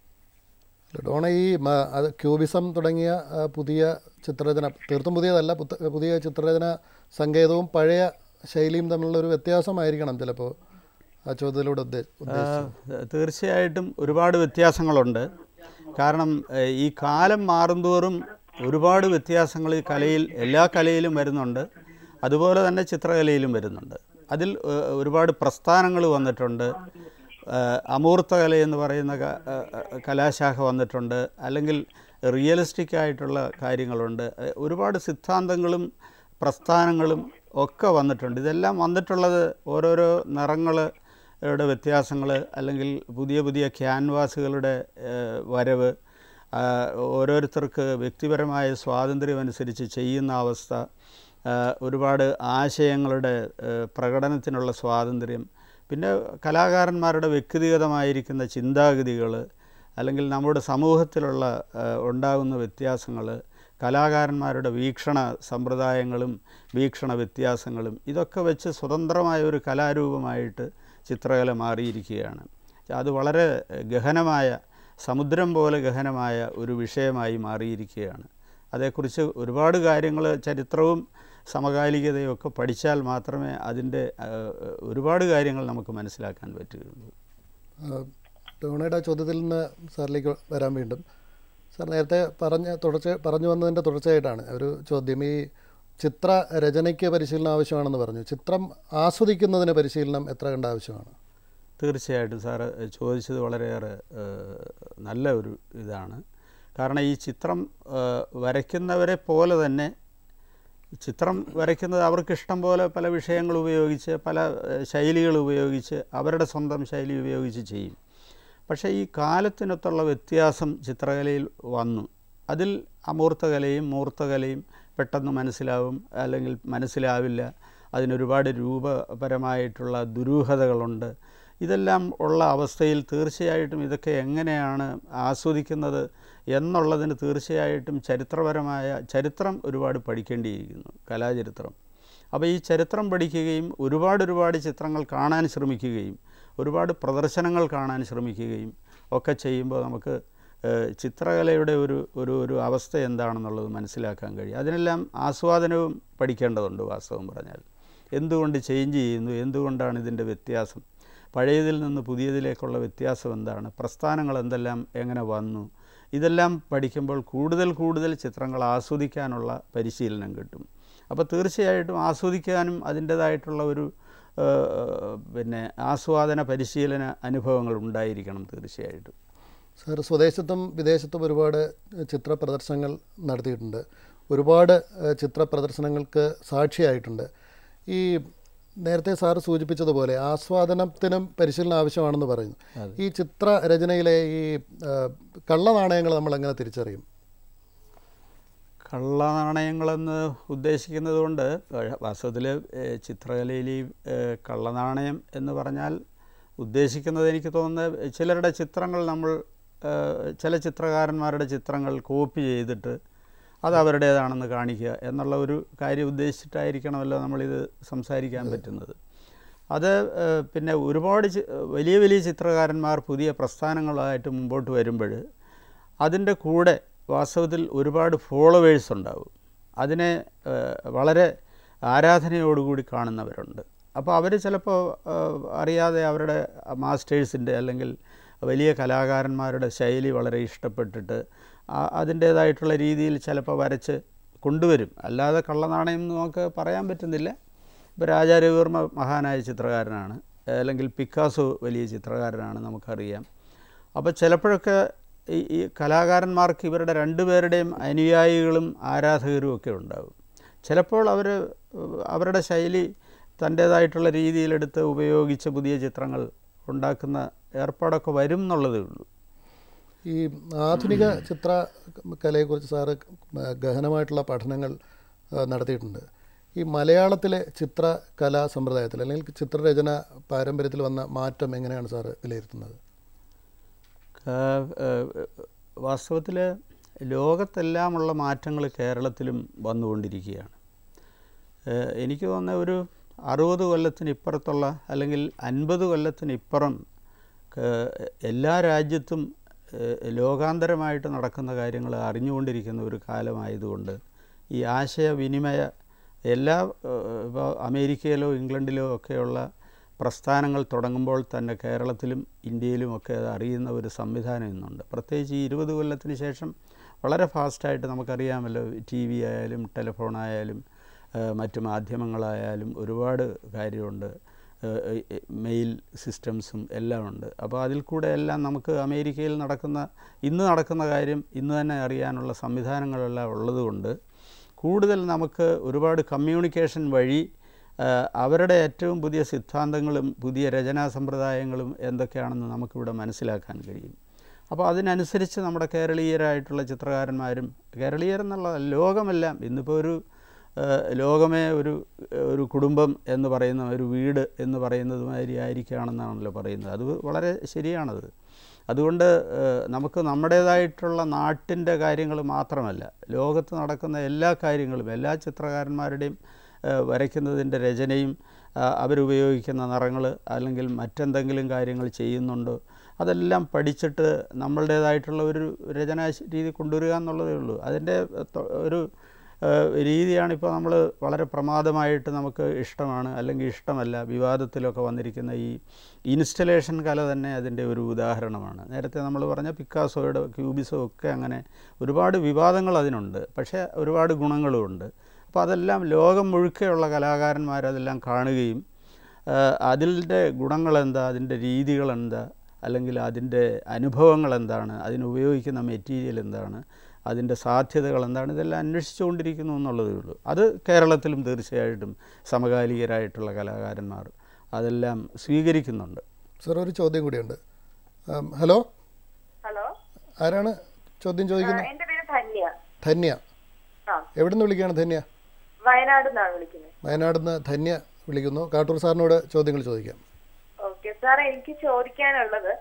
ഡോണ ഈ മ- അത് ക്യൂബിസം തുടങ്ങിയ ആ, പുതിയ ചിത്രരചന തീർത്തും പുതിയതല്ല പുത്ത- പുതിയ ചിത്രരചന സങ്കേതവും പഴയ ശൈലിയും തമ്മിലുള്ള ഒരു വ്യത്യാസമായിരിക്കണം ചിലപ്പോൾ ആ ചോദ്യത്തിലൂടെ ഉദ്ദേ- ഉദ്ദേശിച്ചത് ആ, തീർച്ചയായിട്ടും ഒരുപാട് വ്യത്യാസങ്ങളുണ്ട് കാരണം ഏഹ്, ഈ കാലം മാറുന്തോറും ഒരുപാട് വ്യത്യാസങ്ങൾ ഈ കലയിൽ എല്ലാ കലയിലും വരുന്നുണ്ട് അതുപോലെ തന്നെ ചിത്രകലയിലും വരുന്നുണ്ട് അതിൽ ഏഹ്, ഒരുപാട് പ്രസ്ഥാനങ്ങൾ വന്നിട്ടുണ്ട് ഏഹ്, അമൂർത്ത കല എന്ന് പറയുന്ന ക- ഏഹ്, കലാശാഖ വന്നിട്ടുണ്ട് അല്ലെങ്കിൽ റിയലിസ്റ്റിക് ആയിട്ടുള്ള കാര്യങ്ങളുണ്ട് ഏഹ്, ഒരുപാട് സിദ്ധാന്തങ്ങളും പ്രസ്ഥാനങ്ങളും ഒക്കെ വന്നിട്ടുണ്ട് ഇതെല്ലാം വന്നിട്ടുള്ളത് ഓരോരോ നിറങ്ങൾ യുടെ വ്യത്യാസങ്ങൾ അല്ലെങ്കിൽ പുതിയ പുതിയ ക്യാൻവാസുകളുടെ ഏഹ്, വരവ് ആ, ഓരോരുത്തർക്ക് വ്യക്തിപരമായ സ്വാതന്ത്ര്യം അനുസരിച്ച് ചെയ്യുന്ന അവസ്ഥ ആ, ഒരുപാട് ആശയങ്ങളുടെ ഏഹ്, പ്രകടനത്തിനുള്ള സ്വാതന്ത്ര്യം പിന്നെ കലാകാരന്മാരുടെ വ്യക്തിഗതമായിരിക്കുന്ന ചിന്താഗതികൾ അല്ലെങ്കിൽ നമ്മുടെ സമൂഹത്തിലുള്ള ആ, ഉണ്ടാകുന്ന വ്യത്യാസങ്ങൾ കലാകാരന്മാരുടെ വീക്ഷണ സമ്പ്രദായങ്ങളും വീക്ഷണ വ്യത്യാസങ്ങളും ഇതൊക്കെ വെച്ച് സ്വതന്ത്രമായ ഒരു കലാരൂപമായിട്ട് ചിത്രകല മാറിയിരിക്കുകയാണ് അത് വളരെ ഗഹനമായ സമുദ്രം പോലെ ഗഹനമായ ഒരു വിഷയമായി മാറിയിരിക്കുകയാണ് അതേക്കുറിച്ച് ഒരുപാട് കാര്യങ്ങൾ ചരിത്രവും സമകാലികതയും ഒക്കെ പഠിച്ചാൽ മാത്രമേ അതിൻ്റെ ആ, ഒരുപാട് കാര്യങ്ങൾ നമുക്ക് മനസ്സിലാക്കാൻ പറ്റുകയുള്ളൂ ആ, ഡോണയുടെ ആ ചോദ്യത്തിൽ നിന്ന് സാറിലേക്ക് വരാൻ വീണ്ടും സാർ നേരത്തെ പറഞ്ഞ തുടർച്ച പറഞ്ഞു വന്നതിൻ്റെ തുടർച്ചയായിട്ടാണ് ഒരു ചോദ്യം ഈ ചിത്ര രചനയ്ക്ക് പരിശീലനം ആവശ്യമാണെന്ന് പറഞ്ഞു ചിത്രം ആസ്വദിക്കുന്നതിന് പരിശീലനം എത്ര കണ്ട ആവശ്യമാണ് തീർച്ചയായിട്ടും സാറ് ചോദിച്ചത് വളരെയേറെ ഏഹ്, നല്ല ഒരു ഇതാണ് കാരണം ഈ ചിത്രം ഏഹ്, വരയ്ക്കുന്നവരെ പോലെ തന്നെ ചിത്രം വരയ്ക്കുന്നത് അവർക്ക് ഇഷ്ടം പോലെ പല വിഷയങ്ങൾ ഉപയോഗിച്ച് പല ഏഹ്, ശൈലികൾ ഉപയോഗിച്ച് അവരുടെ സ്വന്തം ശൈലി ഉപയോഗിച്ച് ചെയ്യും പക്ഷേ ഈ കാലത്തിനൊത്തുള്ള വ്യത്യാസം ചിത്രകലയിൽ വന്നു അതിൽ അമൂർത്തകലയും മൂർത്തകലയും പെട്ടെന്ന് മനസ്സിലാവും അല്ലെങ്കിൽ മനസ്സിലാവില്ല അതിനൊരുപാട് രൂപപരമായിട്ടുള്ള ദുരൂഹതകളുണ്ട് ഇതെല്ലാം ഉള്ള അവസ്ഥയിൽ തീർച്ചയായിട്ടും ഇതൊക്കെ എങ്ങനെയാണ് ആസ്വദിക്കുന്നത് എന്നുള്ളതിന് തീർച്ചയായിട്ടും ചരിത്രപരമായ ചരിത്രം ഒരുപാട് പഠിക്കേണ്ടിയിരിക്കുന്നു കലാചരിത്രം അപ്പോൾ ഈ ചരിത്രം പഠിക്കുകയും ഒരുപാട് ഒരുപാട് ചിത്രങ്ങൾ കാണാൻ ശ്രമിക്കുകയും ഒരുപാട് പ്രദർശനങ്ങൾ കാണാൻ ശ്രമിക്കുകയും ഒക്കെ ചെയ്യുമ്പോൾ നമുക്ക് ഏഹ്, ചിത്രകലയുടെ ഒരു ഒരു ഒരു അവസ്ഥ എന്താണെന്നുള്ളത് മനസ്സിലാക്കാൻ കഴിയും അതിനെല്ലാം ആസ്വാദനവും പഠിക്കേണ്ടതുണ്ട് വാസ്തവം പറഞ്ഞാൽ എന്തുകൊണ്ട് ചേഞ്ച് ചെയ്യുന്നു എന്തുകൊണ്ടാണ് ഇതിൻ്റെ വ്യത്യാസം പഴയതിൽ നിന്ന് പുതിയതിലേക്കുള്ള വ്യത്യാസം എന്താണ് പ്രസ്ഥാനങ്ങൾ എന്തെല്ലാം എങ്ങനെ വന്നു ഇതെല്ലാം പഠിക്കുമ്പോൾ കൂടുതൽ കൂടുതൽ ചിത്രങ്ങൾ ആസ്വദിക്കാനുള്ള പരിശീലനം കിട്ടും അപ്പോൾ തീർച്ചയായിട്ടും ആസ്വദിക്കാനും അതിൻ്റേതായിട്ടുള്ള ഒരു ഏഹ്, പിന്നെ ആസ്വാദന പരിശീലന അനുഭവങ്ങൾ ഉണ്ടായിരിക്കണം തീർച്ചയായിട്ടും സാർ സ്വദേശത്തും വിദേശത്തും ഒരുപാട് ചിത്ര പ്രദർശനങ്ങൾ നടത്തിയിട്ടുണ്ട് ഒരുപാട് ഏഹ്, ചിത്ര പ്രദർശനങ്ങൾക്ക് സാക്ഷിയായിട്ടുണ്ട് ഈ നേരത്തെ സാറ് സൂചിപ്പിച്ചതുപോലെ ആസ്വാദനത്തിനും പരിശീലനം ആവശ്യമാണെന്ന് പറയുന്നു ഈ ചിത്ര രചനയിലെ ഈ ഏഹ്, കള്ളനാണയങ്ങൾ നമ്മൾ എങ്ങനെ തിരിച്ചറിയും കള്ളനാണയങ്ങളെന്ന് ഉദ്ദേശിക്കുന്നത് കൊണ്ട് വാസ്തവത്തിൽ ചിത്രകലയിൽ ഈ ഏഹ്, കള്ളനാണയം എന്ന് പറഞ്ഞാൽ ഉദ്ദേശിക്കുന്നത് എനിക്ക് തോന്നുന്നത് ചിലരുടെ ചിത്രങ്ങൾ നമ്മൾ ഏഹ്, ചില ചിത്രകാരന്മാരുടെ ചിത്രങ്ങൾ കോപ്പി ചെയ്തിട്ട് അത് അവരുടേതാണെന്ന് കാണിക്കുക എന്നുള്ള ഒരു കാര്യം ഉദ്ദേശിച്ചിട്ടായിരിക്കണമല്ലോ നമ്മളിത് സംസാരിക്കാൻ പറ്റുന്നത് അത് ഏഹ്, പിന്നെ ഒരുപാട് ചി- വലിയ വലിയ ചിത്രകാരന്മാർ പുതിയ പ്രസ്ഥാനങ്ങളായിട്ട് മുമ്പോട്ട് വരുമ്പോൾ അതിൻ്റെ കൂടെ വാസ്തവത്തിൽ ഒരുപാട് ഫോളോവേഴ്സ് ഉണ്ടാവും അതിനെ ഏഹ്, വളരെ ആരാധനയോടുകൂടി കാണുന്നവരുണ്ട് അപ്പോൾ അവർ ചിലപ്പോൾ ഏഹ്, അറിയാതെ അവരുടെ മാസ്റ്റേഴ്സിൻ്റെ അല്ലെങ്കിൽ വലിയ കലാകാരന്മാരുടെ ശൈലി വളരെ ഇഷ്ടപ്പെട്ടിട്ട് ആ- അതിൻ്റേതായിട്ടുള്ള രീതിയിൽ ചിലപ്പോൾ വരച്ച് കൊണ്ടുവരും അല്ലാതെ കള്ളനാണയം എന്ന് നമുക്ക് പറയാൻ പറ്റുന്നില്ല ഇപ്പോൾ രാജാരവിവർമ്മ മഹാനായ ചിത്രകാരനാണ് അല്ലെങ്കിൽ പിക്കാസോ വലിയ ചിത്രകാരനാണ് നമുക്കറിയാം അപ്പോൾ ചിലപ്പോഴൊക്കെ ഈ ഈ കലാകാരന്മാർക്ക് ഇവരുടെ രണ്ടുപേരുടെയും അനുയായികളും ആരാധകരും ഒക്കെ ഉണ്ടാകും ചിലപ്പോൾ അവർ അവരുടെ ശൈലി തൻ്റേതായിട്ടുള്ള രീതിയിലെടുത്ത് ഉപയോഗിച്ച് പുതിയ ചിത്രങ്ങൾ ഉണ്ടാക്കുന്ന ഏർപ്പാടൊക്കെ വരും എന്നുള്ളതേ ഉള്ളൂ ഈ ആധുനിക ചിത്ര കലയെക്കുറിച്ച് സാറ് ഗഹനമായിട്ടുള്ള പഠനങ്ങൾ ആ, നടത്തിയിട്ടുണ്ട് ഈ മലയാളത്തിലെ ചിത്രകലാ സമ്പ്രദായത്തിൽ അല്ലെങ്കിൽ ചിത്രരചന പാരമ്പര്യത്തിൽ വന്ന മാറ്റം എങ്ങനെയാണ് സാറ് വിലയിരുത്തുന്നത് വാസ്തവത്തിൽ ലോകത്തെല്ലാമുള്ള മാറ്റങ്ങൾ കേരളത്തിലും വന്നുകൊണ്ടിരിക്കുകയാണ് ഏഹ് എനിക്ക് തോന്നുന്ന ഒരു അറുപത് കൊല്ലത്തിന് ഇപ്പുറത്തുള്ള അല്ലെങ്കിൽ അൻപത് കൊല്ലത്തിന് ഇപ്പുറം ക- എല്ലാ രാജ്യത്തും ഏഹ് ലോകാന്തരമായിട്ട് നടക്കുന്ന കാര്യങ്ങൾ അറിഞ്ഞുകൊണ്ടിരിക്കുന്ന ഒരു കാലമായതുകൊണ്ട് ഈ ആശയവിനിമയ എല്ലാ ഏഹ് ഇപ്പോൾ അമേരിക്കയിലോ ഇംഗ്ലണ്ടിലോ ഒക്കെയുള്ള പ്രസ്ഥാനങ്ങൾ തുടങ്ങുമ്പോൾ തന്നെ കേരളത്തിലും ഇന്ത്യയിലും ഒക്കെ അത് അറിയുന്ന ഒരു സംവിധാനം ഇന്നുണ്ട് പ്രത്യേകിച്ച് ഈ ഇരുപത് കൊല്ലത്തിന് ശേഷം വളരെ ഫാസ്റ്റായിട്ട് നമുക്കറിയാമല്ലോ ടി വി ആയാലും ടെലിഫോൺ ആയാലും ഏഹ് മറ്റ് മാധ്യമങ്ങളായാലും ഒരുപാട് കാര്യമുണ്ട് ഏഹ് ഏഹ് മെയിൽ സിസ്റ്റംസും എല്ലാം ഉണ്ട് അപ്പോൾ അതിൽ കൂടെ എല്ലാം നമുക്ക് അമേരിക്കയിൽ നടക്കുന്ന ഇന്ന് നടക്കുന്ന കാര്യം ഇന്ന് തന്നെ അറിയാനുള്ള സംവിധാനങ്ങളെല്ലാം ഉള്ളതുകൊണ്ട് കൂടുതൽ നമുക്ക് ഒരുപാട് കമ്മ്യൂണിക്കേഷൻ വഴി ആ, അവരുടെ ഏറ്റവും പുതിയ സിദ്ധാന്തങ്ങളും പുതിയ രചനാ സമ്പ്രദായങ്ങളും എന്തൊക്കെയാണെന്ന് നമുക്കിവിടെ മനസ്സിലാക്കാൻ കഴിയും അപ്പോൾ അതിനനുസരിച്ച് നമ്മുടെ കേരളീയരായിട്ടുള്ള ചിത്രകാരന്മാരും കേരളീയർ എന്നുള്ള ലോകമെല്ലാം ഇന്നിപ്പോൾ ഒരു ആ, ലോകമേ ഒരു ഒരു കുടുംബം എന്ന് പറയുന്ന ഒരു വീട് എന്ന് പറയുന്നത് മാതിരി ആയിരിക്കുകയാണെന്നാണല്ലോ പറയുന്നത് അത് വളരെ ശരിയാണത് അതുകൊണ്ട് ഏഹ്, നമുക്ക് നമ്മുടേതായിട്ടുള്ള നാട്ടിൻ്റെ കാര്യങ്ങൾ മാത്രമല്ല ലോകത്ത് നടക്കുന്ന എല്ലാ കാര്യങ്ങളും എല്ലാ ചിത്രകാരന്മാരുടെയും ഏഹ്, വരയ്ക്കുന്നതിൻ്റെ രചനയും ആ, അവരുപയോഗിക്കുന്ന നിറങ്ങൾ അല്ലെങ്കിൽ മറ്റെന്തെങ്കിലും കാര്യങ്ങൾ ചെയ്യുന്നുണ്ടോ അതെല്ലാം പഠിച്ചിട്ട് നമ്മളുടേതായിട്ടുള്ള ഒരു രചനാ രീതി കൊണ്ടുവരിക എന്നുള്ളതേ ഉള്ളൂ അതിൻ്റെ തൊ- ഒരു ഏഹ്, രീതിയാണ് ഇപ്പോൾ നമ്മൾ വളരെ പ്രമാദമായിട്ട് നമുക്ക് ഇഷ്ടമാണ് അല്ലെങ്കിൽ ഇഷ്ടമല്ല വിവാദത്തിലൊക്കെ വന്നിരിക്കുന്ന ഈ ഇൻസ്റ്റലേഷൻ കല തന്നെ അതിൻ്റെ ഒരു ഉദാഹരണമാണ് നേരത്തെ നമ്മൾ പറഞ്ഞ പിക്കാസോയുടെ ക്യൂബിസോ ഒക്കെ അങ്ങനെ ഒരുപാട് വിവാദങ്ങൾ അതിനുണ്ട് പക്ഷേ ഒരുപാട് ഗുണങ്ങളുമുണ്ട് അപ്പോൾ അതെല്ലാം ലോകം മുഴുക്കെയുള്ള കലാകാരന്മാർ അതെല്ലാം കാണുകയും ഏഹ്, അതിൻ്റെ ഗുണങ്ങളെന്താ അതിൻ്റെ രീതികളെന്താ അല്ലെങ്കിൽ അതിൻ്റെ അനുഭവങ്ങൾ എന്താണ് അതിനുപയോഗിക്കുന്ന മെറ്റീരിയൽ എന്താണ് അതിൻ്റെ സാധ്യതകൾ എന്താണ് ഇതെല്ലാം അന്വേഷിച്ചുകൊണ്ടിരിക്കുന്നു എന്നുള്ളതേ ഉള്ളൂ അത് കേരളത്തിലും തീർച്ചയായിട്ടും സമകാലികരായിട്ടുള്ള കലാകാരന്മാർ അതെല്ലാം സ്വീകരിക്കുന്നുണ്ട് സാർ ഒരു ചോദ്യം കൂടിയുണ്ട് ആം, ഹലോ ഹലോ ആരാണ് ചോദ്യം ചോദിക്കുന്നത് എന്റെ പേര് ധന്യ ധന്യ ആ എവിടെ നിന്ന് വിളിക്കുകയാണ് ധന്യ വയനാട് നിന്നാണ് വിളിക്കുന്നത് വയനാട് നിന്ന് ധന്യ വിളിക്കുന്നു കാട്ടൂർ സാറിനോട് ചോദ്യങ്ങൾ ചോദിക്കാം ഓക്കെ സാർ എനിക്ക് ചോദിക്കാനുള്ളത്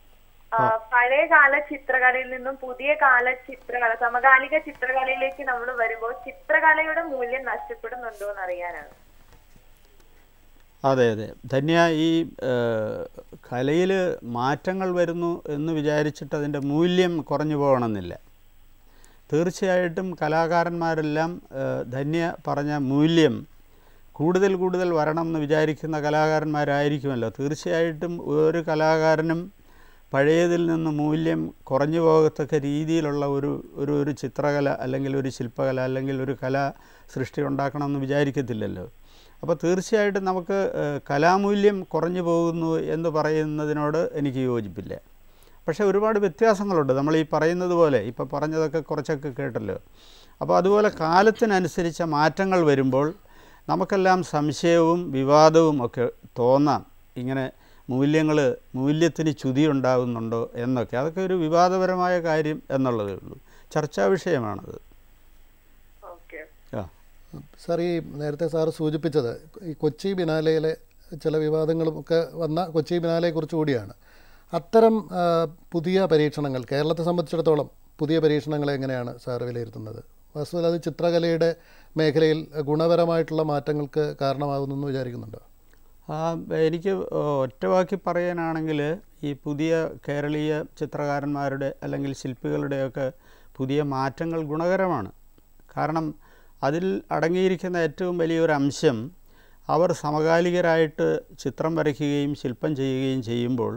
ആ, പഴയകാല ചിത്രകലയിൽ നിന്നും പുതിയ കാല ചിത്രകല സമകാലിക ചിത്രകലയിലേക്ക് നമ്മൾ വരുമ്പോൾ ചിത്രകലയുടെ മൂല്യം നഷ്ടപ്പെടുന്നുണ്ടോ എന്ന് അറിയാനാണ് അതെ അതെ ധന്യ ഈ കലയിൽ മാറ്റങ്ങൾ വരുന്നു എന്ന് വിചാരിച്ചിട്ട് അതിൻ്റെ മൂല്യം കുറഞ്ഞു പോകണമെന്നില്ല തീർച്ചയായിട്ടും കലാകാരന്മാരെല്ലാം ഏഹ്, ധന്യ പറഞ്ഞ മൂല്യം കൂടുതൽ കൂടുതൽ വരണം എന്ന് വിചാരിക്കുന്ന കലാകാരന്മാരായിരിക്കുമല്ലോ തീർച്ചയായിട്ടും ഒരു കലാകാരനും പഴയതിൽ നിന്ന് മൂല്യം കുറഞ്ഞു പോകത്തക്ക രീതിയിലുള്ള ഒരു ഒരു ഒരു ചിത്രകല അല്ലെങ്കിൽ ഒരു ശില്പകല അല്ലെങ്കിൽ ഒരു കലാ സൃഷ്ടി ഉണ്ടാക്കണമെന്ന് വിചാരിക്കത്തില്ലല്ലോ അപ്പോൾ തീർച്ചയായിട്ടും നമുക്ക് ഏഹ്, കലാമൂല്യം കുറഞ്ഞു പോകുന്നു എന്ന് പറയുന്നതിനോട് എനിക്ക് യോജിപ്പില്ല പക്ഷേ ഒരുപാട് വ്യത്യാസങ്ങളുണ്ട് നമ്മൾ ഈ പറയുന്നത് പോലെ ഇപ്പോൾ പറഞ്ഞതൊക്കെ കുറച്ചൊക്കെ കേട്ടല്ലോ അപ്പോൾ അതുപോലെ കാലത്തിനനുസരിച്ച മാറ്റങ്ങൾ വരുമ്പോൾ നമുക്കെല്ലാം സംശയവും വിവാദവും ഒക്കെ തോന്നാം ഇങ്ങനെ മൂല്യങ്ങൾ മൂല്യത്തിന് ചുതി ഉണ്ടാകുന്നുണ്ടോ എന്നൊക്കെ അതൊക്കെ ഒരു വിവാദപരമായ കാര്യം എന്നുള്ളതേ ഉള്ളൂ ചർച്ചാ വിഷയമാണത് ഓക്കെ ആ സാർ ഈ നേരത്തെ സാർ സൂചിപ്പിച്ചത് ഈ കൊച്ചി ബിനാലയിലെ ചില വിവാദങ്ങളും ഒക്കെ വന്ന കൊച്ചി ബിനാലയെക്കുറിച്ച് കൂടിയാണ് അത്തരം ആ, പുതിയ പരീക്ഷണങ്ങൾ കേരളത്തെ സംബന്ധിച്ചിടത്തോളം പുതിയ പരീക്ഷണങ്ങളെ എങ്ങനെയാണ് സാർ വിലയിരുത്തുന്നത് വാസ്തവത്തിൽ അത് ചിത്രകലയുടെ മേഖലയിൽ ഗുണപരമായിട്ടുള്ള മാറ്റങ്ങൾക്ക് കാരണമാകുന്നു എന്ന് വിചാരിക്കുന്നുണ്ടോ ആ, എനിക്ക് ഒറ്റവാക്കി പറയാനാണെങ്കിൽ ഈ പുതിയ കേരളീയ ചിത്രകാരന്മാരുടെ അല്ലെങ്കിൽ ശില്പികളുടെയൊക്കെ പുതിയ മാറ്റങ്ങൾ ഗുണകരമാണ് കാരണം അതിൽ അടങ്ങിയിരിക്കുന്ന ഏറ്റവും വലിയൊരു അംശം അവർ സമകാലികരായിട്ട് ചിത്രം വരയ്ക്കുകയും ശില്പം ചെയ്യുകയും ചെയ്യുമ്പോൾ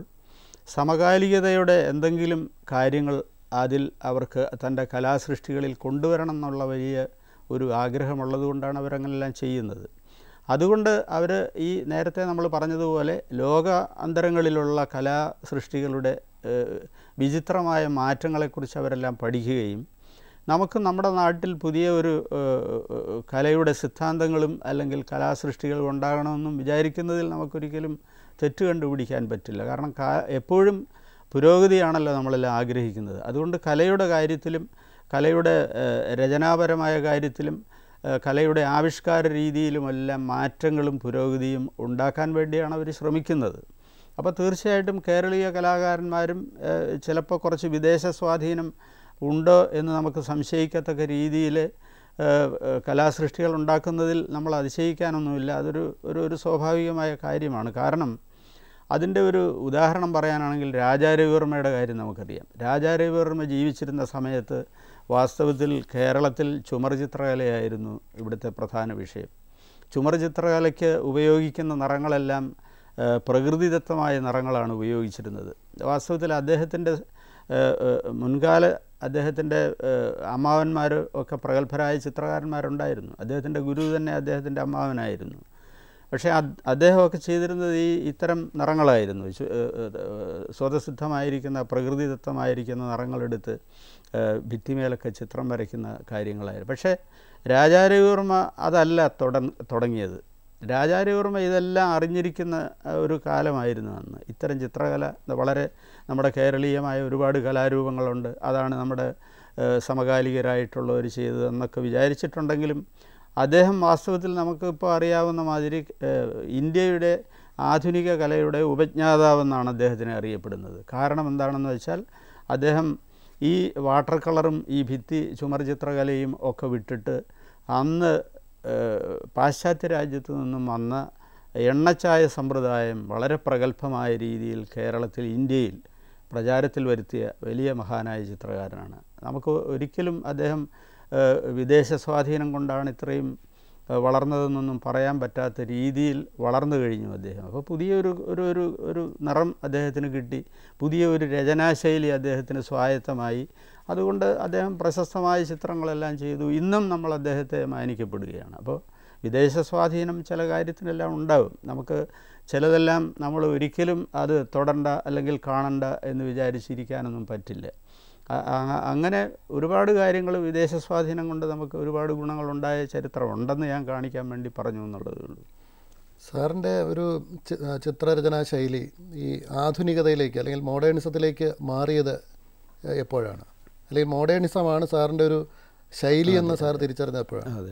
സമകാലികതയുടെ എന്തെങ്കിലും കാര്യങ്ങൾ അതിൽ അവർക്ക് തൻ്റെ കലാസൃഷ്ടികളിൽ കൊണ്ടുവരണം എന്നുള്ള വലിയ ഒരു ആഗ്രഹമുള്ളതുകൊണ്ടാണ് അവരങ്ങനെല്ലാം ചെയ്യുന്നത് അതുകൊണ്ട് അവർ ഈ നേരത്തെ നമ്മൾ പറഞ്ഞതുപോലെ ലോക അന്തരങ്ങളിലുള്ള കലാസൃഷ്ടികളുടെ ഏഹ്, വിചിത്രമായ മാറ്റങ്ങളെക്കുറിച്ച് അവരെല്ലാം പഠിക്കുകയും നമുക്ക് നമ്മുടെ നാട്ടിൽ പുതിയ ഒരു ഏഹ്, കലയുടെ സിദ്ധാന്തങ്ങളും അല്ലെങ്കിൽ കലാസൃഷ്ടികളും ഉണ്ടാകണമെന്നും വിചാരിക്കുന്നതിൽ നമുക്കൊരിക്കലും തെറ്റ് കണ്ടുപിടിക്കാൻ പറ്റില്ല കാരണം കാ എപ്പോഴും പുരോഗതിയാണല്ലോ നമ്മളെല്ലാം ആഗ്രഹിക്കുന്നത് അതുകൊണ്ട് കലയുടെ കാര്യത്തിലും കലയുടെ ഏഹ്, രചനാപരമായ കാര്യത്തിലും ഏഹ്, കലയുടെ ആവിഷ്കാര രീതിയിലുമെല്ലാം മാറ്റങ്ങളും പുരോഗതിയും ഉണ്ടാക്കാൻ വേണ്ടിയാണ് അവർ ശ്രമിക്കുന്നത് അപ്പോൾ തീർച്ചയായിട്ടും കേരളീയ കലാകാരന്മാരും ഏഹ്, ചിലപ്പോൾ കുറച്ച് വിദേശ സ്വാധീനം ഉണ്ടോ എന്ന് നമുക്ക് സംശയിക്കത്തക്ക രീതിയിൽ ഏഹ്, ഏഹ്, കലാസൃഷ്ടികൾ ഉണ്ടാക്കുന്നതിൽ നമ്മൾ അതിശയിക്കാനൊന്നുമില്ല അതൊരു ഒരു ഒരു സ്വാഭാവികമായ കാര്യമാണ് കാരണം അതിൻ്റെ ഒരു ഉദാഹരണം പറയാനാണെങ്കിൽ രാജാരവിവർമ്മയുടെ കാര്യം നമുക്കറിയാം രാജാരവിവർമ്മ ജീവിച്ചിരുന്ന സമയത്ത് വാസ്തവത്തിൽ കേരളത്തിൽ ചുമർ ചിത്രകലയായിരുന്നു ഇവിടുത്തെ പ്രധാന വിഷയം ചുമർ ചിത്രകലയ്ക്ക് ഉപയോഗിക്കുന്ന നിറങ്ങളെല്ലാം ഏഹ്, പ്രകൃതിദത്തമായ നിറങ്ങളാണ് ഉപയോഗിച്ചിരുന്നത് വാസ്തവത്തിൽ അദ്ദേഹത്തിൻ്റെ ഏഹ്, ഏഹ്, മുൻകാല അദ്ദേഹത്തിൻ്റെ അമ്മാവന്മാർ ഒക്കെ പ്രഗത്ഭരായ ചിത്രകാരന്മാരുണ്ടായിരുന്നു അദ്ദേഹത്തിൻ്റെ ഗുരു തന്നെ അദ്ദേഹത്തിൻ്റെ അമ്മാവനായിരുന്നു പക്ഷേ അത് അദ്ദേഹമൊക്കെ ചെയ്തിരുന്നത് ഈ ഇത്തരം നിറങ്ങളായിരുന്നു ചു- ഏഹ് ഏഹ് സ്വതസിദ്ധമായിരിക്കുന്ന പ്രകൃതിദത്തമായിരിക്കുന്ന നിറങ്ങളെടുത്ത് ഏഹ് ഭിത്തിമേലൊക്കെ ചിത്രം വരയ്ക്കുന്ന കാര്യങ്ങളായിരുന്നു പക്ഷേ രാജാരവിവർമ്മ അതല്ല തുട തുടങ്ങിയത് രാജാരവിവർമ്മ ഇതെല്ലാം അറിഞ്ഞിരിക്കുന്ന ഏഹ് ഒരു കാലമായിരുന്നു അന്ന് ഇത്തരം ചിത്രകല വളരെ നമ്മുടെ കേരളീയമായ ഒരുപാട് കലാരൂപങ്ങളുണ്ട് അതാണ് നമ്മുടെ ഏഹ് സമകാലികരായിട്ടുള്ളവർ ചെയ്തതെന്നൊക്കെ വിചാരിച്ചിട്ടുണ്ടെങ്കിലും അദ്ദേഹം വാസ്തവത്തിൽ നമുക്കിപ്പോൾ അറിയാവുന്ന മാതിരി ഏഹ്, ഇന്ത്യയുടെ ആധുനിക കലയുടെ ഉപജ്ഞാതാവെന്നാണ് അദ്ദേഹത്തിനെ അറിയപ്പെടുന്നത് കാരണം എന്താണെന്ന് വെച്ചാൽ അദ്ദേഹം ഈ വാട്ടർ കളറും ഈ ഭിത്തി ചുമർ ചിത്രകലയും ഒക്കെ വിട്ടിട്ട് അന്ന് ഏഹ്, പാശ്ചാത്യ രാജ്യത്തു നിന്നും വന്ന എണ്ണച്ചായ സമ്പ്രദായം വളരെ പ്രഗത്ഭമായ രീതിയിൽ കേരളത്തിൽ ഇന്ത്യയിൽ പ്രചാരത്തിൽ വരുത്തിയ വലിയ മഹാനായ ചിത്രകാരനാണ് നമുക്ക് ഒരിക്കലും അദ്ദേഹം ഏഹ്, വിദേശ സ്വാധീനം കൊണ്ടാണ് ഇത്രയും ഏഹ്, വളർന്നതെന്നൊന്നും പറയാൻ പറ്റാത്ത രീതിയിൽ വളർന്നു കഴിഞ്ഞു അദ്ദേഹം അപ്പോൾ പുതിയൊരു ഒരു ഒരു ഒരു നിറം അദ്ദേഹത്തിന് കിട്ടി പുതിയ ഒരു രചനാശൈലി അദ്ദേഹത്തിന് സ്വായത്തമായി അതുകൊണ്ട് അദ്ദേഹം പ്രശസ്തമായ ചിത്രങ്ങളെല്ലാം ചെയ്തു ഇന്നും നമ്മൾ അദ്ദേഹത്തെ മാനിക്കപ്പെടുകയാണ് അപ്പോൾ വിദേശ സ്വാധീനം ചില കാര്യത്തിനെല്ലാം ഉണ്ടാവും നമുക്ക് ചിലതെല്ലാം നമ്മൾ ഒരിക്കലും അത് തൊടണ്ട അല്ലെങ്കിൽ കാണണ്ട എന്ന് വിചാരിച്ചിരിക്കാനൊന്നും പറ്റില്ല അ- അ- അങ്ങനെ ഒരുപാട് കാര്യങ്ങൾ വിദേശ സ്വാധീനം കൊണ്ട് നമുക്ക് ഒരുപാട് ഗുണങ്ങളുണ്ടായ ചരിത്രമുണ്ടെന്ന് ഞാൻ കാണിക്കാൻ വേണ്ടി പറഞ്ഞു എന്നുള്ളതേ ഉള്ളൂ സാറിൻ്റെ ഒരു ചി- ആ, ചിത്രരചനാ ശൈലി ഈ ആധുനികതയിലേക്ക് അല്ലെങ്കിൽ മോഡേണിസത്തിലേക്ക് മാറിയത് എ- എപ്പോഴാണ് അല്ലെങ്കിൽ മോഡേണിസമാണ് സാറിൻ്റെ ഒരു ശൈലി എന്ന് സാർ തിരിച്ചറിഞ്ഞത് എപ്പോഴാണ് അതെ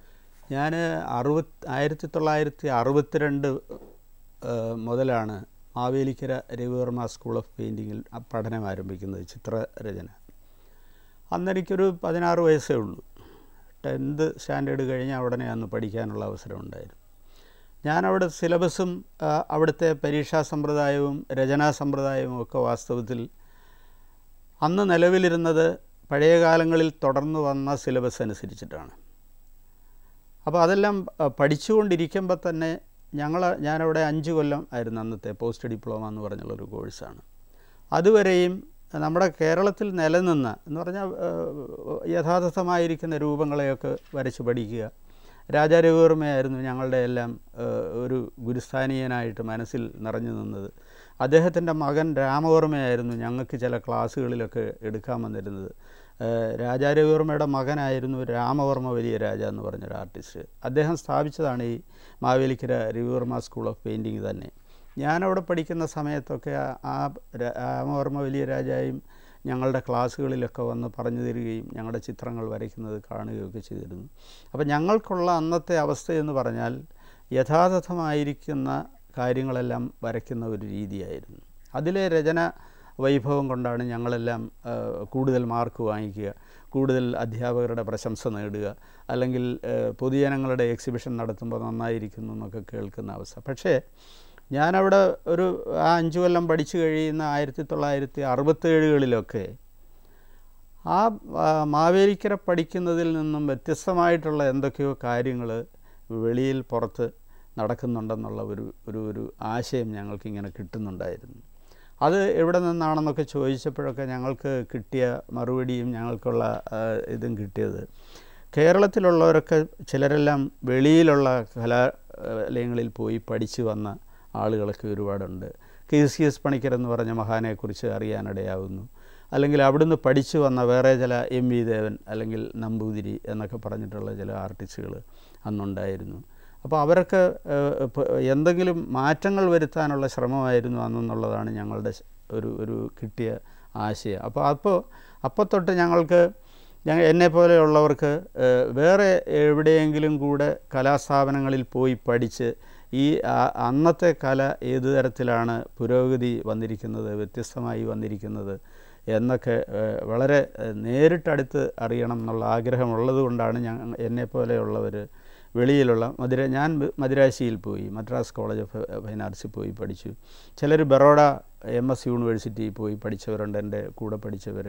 ഞാൻ അറുപത് ആയിരത്തി തൊള്ളായിരത്തി അറുപത്തിരണ്ട് ഏഹ്, മുതലാണ് മാവേലിക്കര രവിവർമ്മ സ്കൂൾ ഓഫ് പെയിൻറ്റിങ്ങിൽ പഠനം ആരംഭിക്കുന്നത് ചിത്രരചന അന്ന് എനിക്കൊരു പതിനാറ് വയസ്സേ ഉള്ളൂ ടെൻത്ത് സ്റ്റാൻഡേർഡ് കഴിഞ്ഞാൽ ഉടനെ അന്ന് പഠിക്കാനുള്ള അവസരം ഉണ്ടായിരുന്നു ഞാനവിടെ സിലബസും ആ, അവിടുത്തെ പരീക്ഷാ സമ്പ്രദായവും രചനാ സമ്പ്രദായവും ഒക്കെ വാസ്തവത്തിൽ അന്ന് നിലവിലിരുന്നത് പഴയ കാലങ്ങളിൽ തുടർന്നു വന്ന സിലബസ് അനുസരിച്ചിട്ടാണ് അപ്പോൾ അതെല്ലാം ആ, പഠിച്ചുകൊണ്ടിരിക്കുമ്പോൾ തന്നെ ഞങ്ങൾ ഞാനവിടെ അഞ്ച് കൊല്ലം ആയിരുന്നു അന്നത്തെ പോസ്റ്റ് ഡിപ്ലോമ എന്ന് പറഞ്ഞുള്ളൊരു കോഴ്സാണ് അതുവരെയും നമ്മുടെ കേരളത്തിൽ നിലനിന്ന എന്ന് പറഞ്ഞാൽ ആ, യഥാർത്ഥമായിരിക്കുന്ന രൂപങ്ങളെയൊക്കെ വരച്ച് പഠിക്കുക രാജാരവിവർമ്മയായിരുന്നു ഞങ്ങളുടെ എല്ലാം ആ, ഒരു ഗുരുസ്ഥാനീയനായിട്ട് മനസ്സിൽ നിറഞ്ഞു നിന്നത് അദ്ദേഹത്തിൻ്റെ മകൻ രാമവർമ്മയായിരുന്നു ഞങ്ങൾക്ക് ചില ക്ലാസ്സുകളിലൊക്കെ എടുക്കാൻ വന്നിരുന്നത് ആ, രാജാരവിവർമ്മയുടെ മകനായിരുന്നു രാമവർമ്മ വലിയ രാജ എന്ന് പറഞ്ഞൊരു ആർട്ടിസ്റ്റ് അദ്ദേഹം സ്ഥാപിച്ചതാണ് ഈ Mavelikara Ravi Varma school of painting തന്നെ ഞാനവിടെ പഠിക്കുന്ന സമയത്തൊക്കെ ആ- ആ ര- രാമവർമ്മ വലിയ രാജായും ഞങ്ങളുടെ ക്ലാസ്സുകളിലൊക്കെ വന്ന് പറഞ്ഞു തരികയും ഞങ്ങളുടെ ചിത്രങ്ങൾ വരയ്ക്കുന്നത് കാണുകയൊക്കെ ചെയ്തിരുന്നു അപ്പോൾ ഞങ്ങൾക്കുള്ള അന്നത്തെ അവസ്ഥയെന്ന് പറഞ്ഞാൽ യഥാതഥമായിരിക്കുന്ന കാര്യങ്ങളെല്ലാം വരയ്ക്കുന്ന ഒരു രീതിയായിരുന്നു അതിലെ രചന വൈഭവം കൊണ്ടാണ് ഞങ്ങളെല്ലാം ആ, കൂടുതൽ മാർക്ക് വാങ്ങിക്കുക കൂടുതൽ അധ്യാപകരുടെ പ്രശംസ നേടുക അല്ലെങ്കിൽ ആ, പൊതുജനങ്ങളുടെ എക്സിബിഷൻ നടത്തുമ്പോൾ നന്നായിരിക്കുന്നു എന്നൊക്കെ കേൾക്കുന്ന അവസ്ഥ പക്ഷേ ഞാനവിടെ ഒരു ആ അഞ്ചു കൊല്ലം പഠിച്ചു കഴിയുന്ന ആയിരത്തി തൊള്ളായിരത്തി അറുപത്തേഴുകളിലൊക്കെ ആ ആ, മാവേലിക്കര പഠിക്കുന്നതിൽ നിന്നും വ്യത്യസ്തമായിട്ടുള്ള എന്തൊക്കെയോ കാര്യങ്ങൾ വെളിയിൽ പുറത്ത് നടക്കുന്നുണ്ടെന്നുള്ള ഒരു ഒരു ഒരു ആശയം ഞങ്ങൾക്കിങ്ങനെ കിട്ടുന്നുണ്ടായിരുന്നു അത് എവിടെ നിന്നാണെന്നൊക്കെ ചോദിച്ചപ്പോഴൊക്കെ ഞങ്ങൾക്ക് കിട്ടിയ മറുപടിയും ഞങ്ങൾക്കുള്ള ആ, ഇതും കിട്ടിയത് കേരളത്തിലുള്ളവരൊക്കെ ചിലരെല്ലാം വെളിയിലുള്ള കലാലയങ്ങളിൽ പോയി പഠിച്ചു വന്ന ആളുകളൊക്കെ ഒരുപാടുണ്ട് കെ സി എസ് പണിക്കർ എന്ന് പറഞ്ഞ മഹാനെക്കുറിച്ച് അറിയാനിടയാവുന്നു അല്ലെങ്കിൽ അവിടുന്ന് പഠിച്ചു വന്ന വേറെ ചില എം വി ദേവൻ അല്ലെങ്കിൽ നമ്പൂതിരി എന്നൊക്കെ പറഞ്ഞിട്ടുള്ള ചില ആർട്ടിസ്റ്റുകൾ അന്നുണ്ടായിരുന്നു അപ്പോൾ അവരൊക്കെ ഏഹ്, ഇപ്പൊ എന്തെങ്കിലും മാറ്റങ്ങൾ വരുത്താനുള്ള ശ്രമമായിരുന്നു അന്നെന്നുള്ളതാണ് ഞങ്ങളുടെ ശ- ഒരു ഒരു കിട്ടിയ ആശയം അപ്പോൾ അപ്പോൾ അപ്പോൾ തൊട്ട് ഞങ്ങൾക്ക് ഞങ്ങൾ എന്നെ പോലെയുള്ളവർക്ക് ഏഹ്, വേറെ എവിടെയെങ്കിലും കൂടെ കലാസ്ഥാപനങ്ങളിൽ പോയി പഠിച്ച് ഈ ആ- അന്നത്തെ കല ഏത് തരത്തിലാണ് പുരോഗതി വന്നിരിക്കുന്നത് വ്യത്യസ്തമായി വന്നിരിക്കുന്നത് എന്നൊക്കെ ഏഹ്, വളരെ ഏഹ്, നേരിട്ടടുത്ത് അറിയണം എന്നുള്ള ആഗ്രഹമുള്ളത് കൊണ്ടാണ് ഞാൻ എന്നെ പോലെയുള്ളവർ വെളിയിലുള്ള മധുര ഞാൻ ബ- മദിരാശിയിൽ പോയി മദ്രാസ് കോളേജ് ഓഫ് ഫൈൻ ആർട്സിൽ പോയി പഠിച്ചു ചിലർ ബറോഡ എം എസ് യൂണിവേഴ്സിറ്റിയിൽ പോയി പഠിച്ചവരുണ്ട് എൻ്റെ കൂടെ പഠിച്ചവർ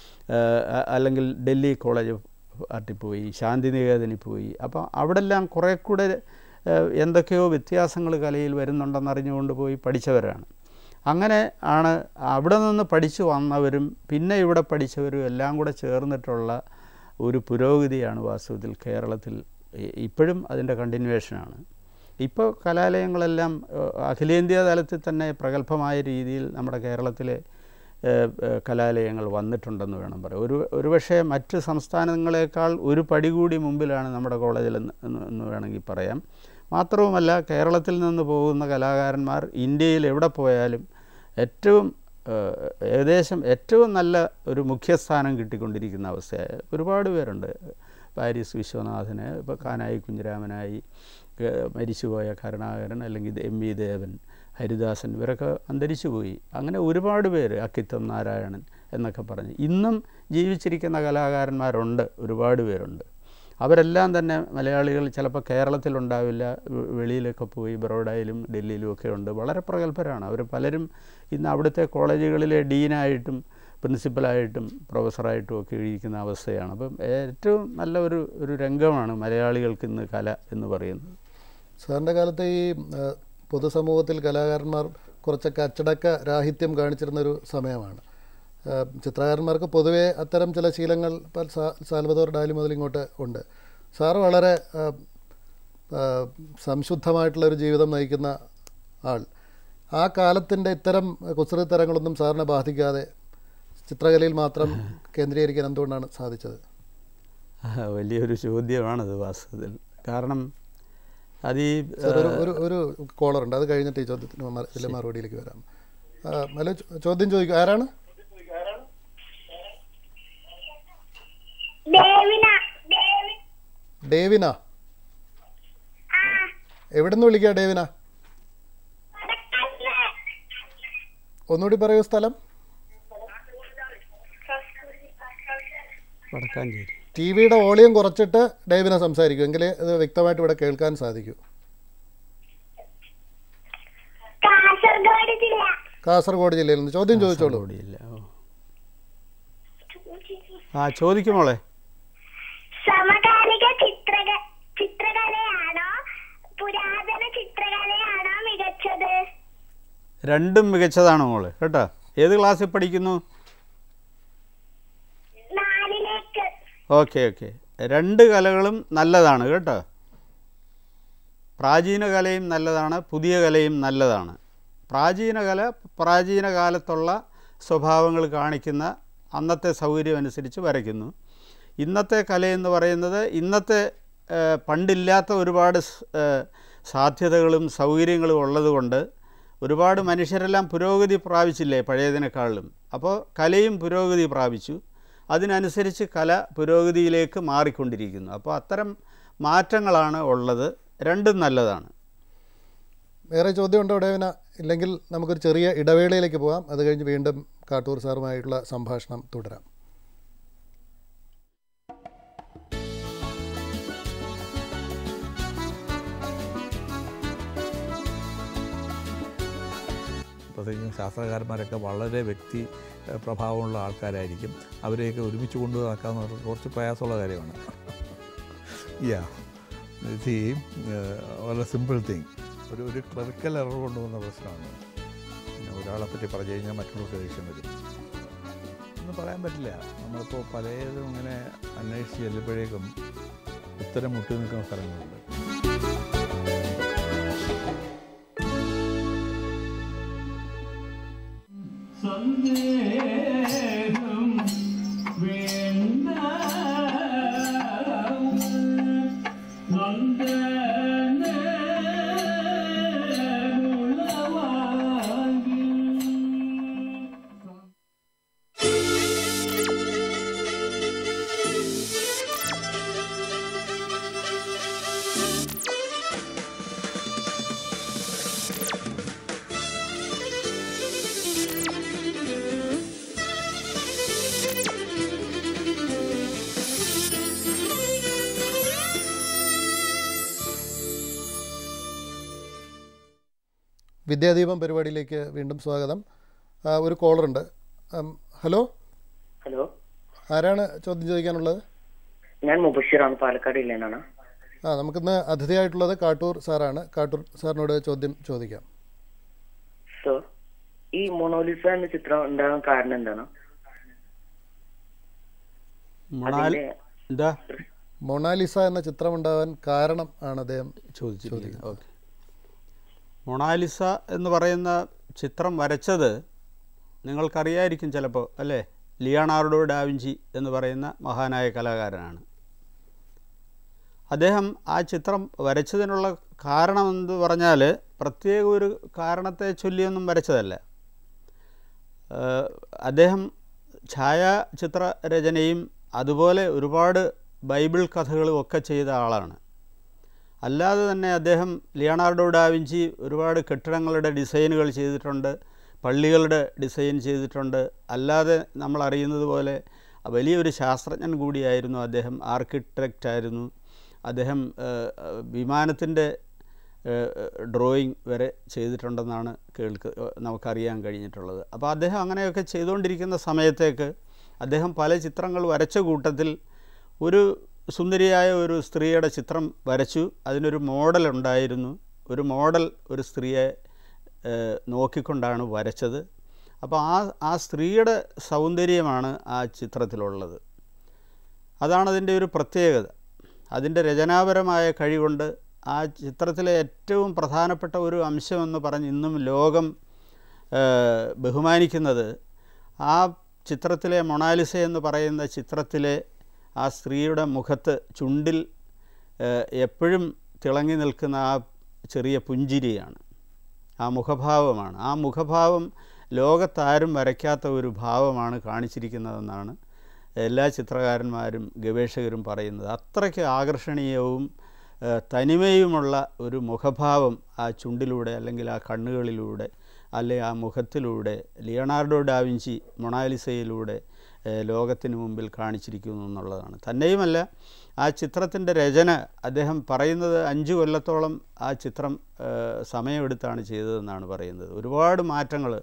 അല്ലെങ്കിൽ ഡൽഹി കോളേജ് ഓഫ് ആർട്ടിൽ പോയി ശാന്തിനികേതനിൽ പോയി അപ്പോൾ അവിടെല്ലാം കുറേ കൂടെ ഏഹ്, എന്തൊക്കെയോ വ്യത്യാസങ്ങൾ കലയിൽ വരുന്നുണ്ടെന്നറിഞ്ഞുകൊണ്ട് പോയി പഠിച്ചവരാണ് അങ്ങനെ ആണ് അവിടെ നിന്ന് പഠിച്ചു വന്നവരും പിന്നെ ഇവിടെ പഠിച്ചവരും എല്ലാം കൂടെ ചേർന്നിട്ടുള്ള ഒരു പുരോഗതിയാണ് വാസ്തവത്തിൽ കേരളത്തിൽ ഇ- ഇപ്പോഴും അതിൻ്റെ കണ്ടിന്യൂവേഷനാണ് ഇപ്പോൾ കലാലയങ്ങളെല്ലാം ഏഹ്, അഖിലേന്ത്യാ തലത്തിൽ തന്നെ പ്രഗത്ഭമായ രീതിയിൽ നമ്മുടെ കേരളത്തിലെ ഏഹ്, ഏഹ്, കലാലയങ്ങൾ വന്നിട്ടുണ്ടെന്ന് വേണം പറയാം ഒരു ഒരുപക്ഷെ മറ്റ് സംസ്ഥാനങ്ങളെക്കാൾ ഒരു പടി കൂടി മുമ്പിലാണ് നമ്മുടെ കോളേജിൽ എന്ന് എന്ന് എന്ന് വേണമെങ്കിൽ പറയാം മാത്രവുമല്ല കേരളത്തിൽ നിന്ന് പോകുന്ന കലാകാരന്മാർ ഇന്ത്യയിൽ എവിടെ പോയാലും ഏറ്റവും ഏഹ്, ഏകദേശം ഏറ്റവും നല്ല ഒരു മുഖ്യസ്ഥാനം കിട്ടിക്കൊണ്ടിരിക്കുന്ന അവസ്ഥയായ ഒരുപാട് പേരുണ്ട് പാരീസ് വിശ്വനാഥന് ഇപ്പോൾ കാനായി കുഞ്ഞിരാമനായി ഏഹ്, മരിച്ചുപോയ കരുണാകരൻ അല്ലെങ്കിൽ എം വി ദേവൻ ഹരിദാസൻ ഇവരൊക്കെ അന്തരിച്ചു പോയി അങ്ങനെ ഒരുപാട് പേര് അക്കിത്തം നാരായണൻ എന്നൊക്കെ പറഞ്ഞ് ഇന്നും ജീവിച്ചിരിക്കുന്ന കലാകാരന്മാരുണ്ട് ഒരുപാട് പേരുണ്ട് അവരെല്ലാം തന്നെ മലയാളികൾ ചിലപ്പോൾ കേരളത്തിലുണ്ടാവില്ല വെ- വെളിയിലൊക്കെ പോയി ബറോഡയിലും ഡൽഹിയിലും ഒക്കെ ഉണ്ട് വളരെ പ്രഗത്ഭരാണ് അവർ പലരും ഇന്ന് അവിടുത്തെ കോളേജുകളിലെ ഡീനായിട്ടും പ്രിൻസിപ്പലായിട്ടും പ്രൊഫസറായിട്ടും ഒക്കെ ഇരിക്കുന്ന അവസ്ഥയാണ് അപ്പം ഏറ്റവും നല്ല ഒരു ഒരു രംഗമാണ് മലയാളികൾക്ക് ഇന്ന് കല എന്ന് പറയുന്നത് സാറിൻ്റെ കാലത്ത് ഈ ആ, പൊതുസമൂഹത്തിൽ കലാകാരന്മാർ കുറച്ചൊക്കെ അച്ചടക്ക രാഹിത്യം കാണിച്ചിരുന്നൊരു സമയമാണ് ആ, ചിത്രകാരന്മാർക്ക് പൊതുവേ അത്തരം ചില ശീലങ്ങൾ ഇപ്പോൾ സാ- സാൽവദോർ ഡാലി മുതൽ ഇങ്ങോട്ട് ഉണ്ട് സാറ് വളരെ ആ, ആ, സംശുദ്ധമായിട്ടുള്ള ഒരു ജീവിതം നയിക്കുന്ന ആൾ ആ കാലത്തിൻ്റെ ഇത്തരം കുസൃത്തരങ്ങളൊന്നും സാറിനെ ബാധിക്കാതെ ചിത്രകലയിൽ മാത്രം കേന്ദ്രീകരിക്കാൻ എന്തുകൊണ്ടാണ് സാധിച്ചത് ആ, വലിയൊരു ചോദ്യമാണത് വാസ്തവത്തിൽ കാരണം അത് ഈ സാർ ഒരു ഒരു ഒരു കോളറുണ്ട് അത് കഴിഞ്ഞിട്ട് ഈ ചോദ്യത്തിന് മ- ഇതിലെ മറുപടിയിലേക്ക് വരാം ആ, ഹലോ ചോ- ചോദ്യം ചോദിക്കും ആരാണ് ദേവിന ഡേവിന എവിടെ നിന്ന് വിളിക്കുക ഡേവിന ഒന്നുകൂടി പറയൂ സ്ഥലം വടക്കാഞ്ചേരി ടി വിയുടെ വോളിയം കുറച്ചിട്ട് ഡേവിന സംസാരിക്കും എങ്കിലേ ഇത് വ്യക്തമായിട്ട് ഇവിടെ കേൾക്കാൻ സാധിക്കൂ കാസർഗോഡ് ജില്ലയിൽ നിന്ന് ചോദ്യം ചോദിച്ചോളൂ കൂടിയില്ല ഓ ആ ചോദിക്കുമോളെ സമകാലിക ചിത്രക ചിത്രകലയാണോ പുരാതന ചിത്രകലയാണോ മികച്ചത് രണ്ടും മികച്ചതാണ് മോള് കേട്ടോ ഏത് ക്ലാസ്സിൽ പഠിക്കുന്നു നാലിലേക്ക് ഓക്കെ ഓക്കെ രണ്ട് കലകളും നല്ലതാണ് കേട്ടോ പ്രാചീന കലയും നല്ലതാണ് പുതിയ കലയും നല്ലതാണ് പ്രാചീന കല പ്രാചീന കാലത്തുള്ള സ്വഭാവങ്ങൾ കാണിക്കുന്ന അന്നത്തെ സൗകര്യം അനുസരിച്ച് വരയ്ക്കുന്നു ഇന്നത്തെ കലയെന്ന് പറയുന്നത് ഇന്നത്തെ ഏഹ്, പണ്ടില്ലാത്ത ഒരുപാട് സ്- ഏഹ്, സാധ്യതകളും സൗകര്യങ്ങളും ഉള്ളതുകൊണ്ട് ഒരുപാട് മനുഷ്യരെല്ലാം പുരോഗതി പ്രാപിച്ചില്ലേ പഴയതിനേക്കാളിലും അപ്പോൾ കലയും പുരോഗതി പ്രാപിച്ചു അതിനനുസരിച്ച് കല പുരോഗതിയിലേക്ക് മാറിക്കൊണ്ടിരിക്കുന്നു അപ്പോൾ അത്തരം മാറ്റങ്ങളാണ് ഉള്ളത് രണ്ടും നല്ലതാണ് വേറെ ചോദ്യമുണ്ടോ ഡേവന ഇല്ലെങ്കിൽ നമുക്കൊരു ചെറിയ ഇടവേളയിലേക്ക് പോകാം അത് കഴിഞ്ഞ് വീണ്ടും കാട്ടൂർ സാറുമായിട്ടുള്ള സംഭാഷണം തുടരാം പ്രത്യേകിച്ചും ശാസ്ത്രകാരന്മാരൊക്കെ വളരെ വ്യക്തി ഏഹ്, പ്രഭാവമുള്ള ആൾക്കാരായിരിക്കും അവരെയൊക്കെ ഒരുമിച്ച് കൊണ്ടു നടക്കാന്ന് പറഞ്ഞാൽ കുറച്ച് പ്രയാസമുള്ള കാര്യമാണ് യാ ഈ വളരെ സിമ്പിൾ തിങ് ഒരു ഒരു ക്ലറിക്കൽ എറർ കൊണ്ടുവന്ന പ്രശ്നമാണ് പിന്നെ ഒരാളെ പറ്റി പറഞ്ഞു കഴിഞ്ഞാൽ മറ്റുള്ളവർക്ക് ദേഷ്യം വരും ഒന്നും പറയാൻ പറ്റില്ല നമ്മളിപ്പോൾ പലതും ഇങ്ങനെ അന്വേഷിച്ച് ചെല്ലുമ്പോഴേക്കും ഉത്തരം മുട്ടി നിൽക്കുന്ന സ്ഥലങ്ങളുണ്ട് സന്ദേഹം വേണ്ട നന്ദന വിദ്യാദീപം പരിപാടിയിലേക്ക് വീണ്ടും സ്വാഗതം ആ, ഒരു കോളറുണ്ട് ഉം, ഹലോ ഹലോ ആരാണ് ചോദ്യം ചോദിക്കാനുള്ളത് ഞാൻ മുബഷിറാണ് പാലക്കാട് ജില്ലയിൽ നിന്നാണ് ആ നമുക്കിന്ന് അതിഥിയായിട്ടുള്ളത് കാട്ടൂർ സാറാണ് കാട്ടൂർ സാറിനോട് ചോദ്യം ചോദിക്കാം സോ ഈ മൊണോലിസ എന്ന ചിത്രം ഉണ്ടാകാൻ കാരണം എന്താണ് മൊണാൽ അതിന്റെ എന്താ മൊണാലിസ എന്ന ചിത്രം ഉണ്ടാവാൻ കാരണം ആണ് അദ്ദേഹം ചോദിച്ചിരിക്കുന്നത് ഓക്കെ മൊണാലിസ എന്ന് പറയുന്ന ചിത്രം വരച്ചത് നിങ്ങൾക്കറിയായിരിക്കും ചിലപ്പോൾ അല്ലേ ലിയാണാർഡോ ഡാവിഞ്ചി എന്ന് പറയുന്ന മഹാനായ കലാകാരനാണ് അദ്ദേഹം ആ ചിത്രം വരച്ചതിനുള്ള കാരണം എന്ന് പറഞ്ഞാൽ പ്രത്യേക ഒരു കാരണത്തെ ചൊല്ലിയൊന്നും വരച്ചതല്ല ഏഹ് അദ്ദേഹം ഛായാചിത്ര രചനയും അതുപോലെ ഒരുപാട് ബൈബിൾ കഥകളും ഒക്കെ ചെയ്ത ആളാണ് അല്ലാതെ തന്നെ അദ്ദേഹം ലിയണാർഡോ ഡാവിഞ്ചി ഒരുപാട് കെട്ടിടങ്ങളുടെ ഡിസൈനുകൾ ചെയ്തിട്ടുണ്ട് പള്ളികളുടെ ഡിസൈൻ ചെയ്തിട്ടുണ്ട് അല്ലാതെ നമ്മൾ അറിയുന്നത് പോലെ വലിയൊരു ശാസ്ത്രജ്ഞൻ കൂടിയായിരുന്നു അദ്ദേഹം ആർക്കിടെക്റ്റ് ആയിരുന്നു അദ്ദേഹം വിമാനത്തിൻ്റെ ഡ്രോയിങ് വരെ ചെയ്തിട്ടുണ്ടെന്നാണ് കേൾക്ക് നമുക്കറിയാൻ കഴിഞ്ഞിട്ടുള്ളത് അപ്പോൾ അദ്ദേഹം അങ്ങനെയൊക്കെ ചെയ്തുകൊണ്ടിരിക്കുന്ന സമയത്തേക്ക് അദ്ദേഹം പല ചിത്രങ്ങൾ വരച്ച കൂട്ടത്തിൽ ഒരു സുന്ദരിയായ ഒരു സ്ത്രീയുടെ ചിത്രം വരച്ചു അതിനൊരു മോഡൽ ഉണ്ടായിരുന്നു ഒരു മോഡൽ ഒരു സ്ത്രീയെ ഏഹ്, നോക്കിക്കൊണ്ടാണ് വരച്ചത് അപ്പോൾ ആ ആ സ്ത്രീയുടെ സൗന്ദര്യമാണ് ആ ചിത്രത്തിലുള്ളത് അതാണ് അതിൻ്റെ ഒരു പ്രത്യേകത അതിൻ്റെ രചനാപരമായ കഴിവുണ്ട് ആ ചിത്രത്തിലെ ഏറ്റവും പ്രധാനപ്പെട്ട ഒരു അംശമെന്ന് പറഞ്ഞ് ഇന്നും ലോകം ഏഹ്, ബഹുമാനിക്കുന്നത് ആ ചിത്രത്തിലെ മൊണാലിസ എന്ന് പറയുന്ന ചിത്രത്തിലെ ആ സ്ത്രീയുടെ മുഖത്ത് ചുണ്ടിൽ ഏഹ്, എപ്പോഴും തിളങ്ങി നിൽക്കുന്ന ആ ചെറിയ പുഞ്ചിരിയാണ് ആ മുഖഭാവമാണ് ആ മുഖഭാവം ലോകത്താരും വരയ്ക്കാത്ത ഒരു ഭാവമാണ് കാണിച്ചിരിക്കുന്നതെന്നാണ് എല്ലാ ചിത്രകാരന്മാരും ഗവേഷകരും പറയുന്നത് അത്രയ്ക്ക് ആകർഷണീയവും ഏഹ്, തനിമയുമുള്ള ഒരു മുഖഭാവം ആ ചുണ്ടിലൂടെ അല്ലെങ്കിൽ ആ കണ്ണുകളിലൂടെ അല്ലെ ആ മുഖത്തിലൂടെ ലിയണാർഡോ ഡാവിഞ്ചി മൊണാലിസയിലൂടെ ഏഹ്, ലോകത്തിന് മുമ്പിൽ കാണിച്ചിരിക്കുന്നു എന്നുള്ളതാണ് തന്നെയുമല്ല ആ ചിത്രത്തിൻ്റെ രചന അദ്ദേഹം പറയുന്നത് അഞ്ച് കൊല്ലത്തോളം ആ ചിത്രം ഏഹ്, സമയമെടുത്താണ് ചെയ്തതെന്നാണ് പറയുന്നത് ഒരുപാട് മാറ്റങ്ങൾ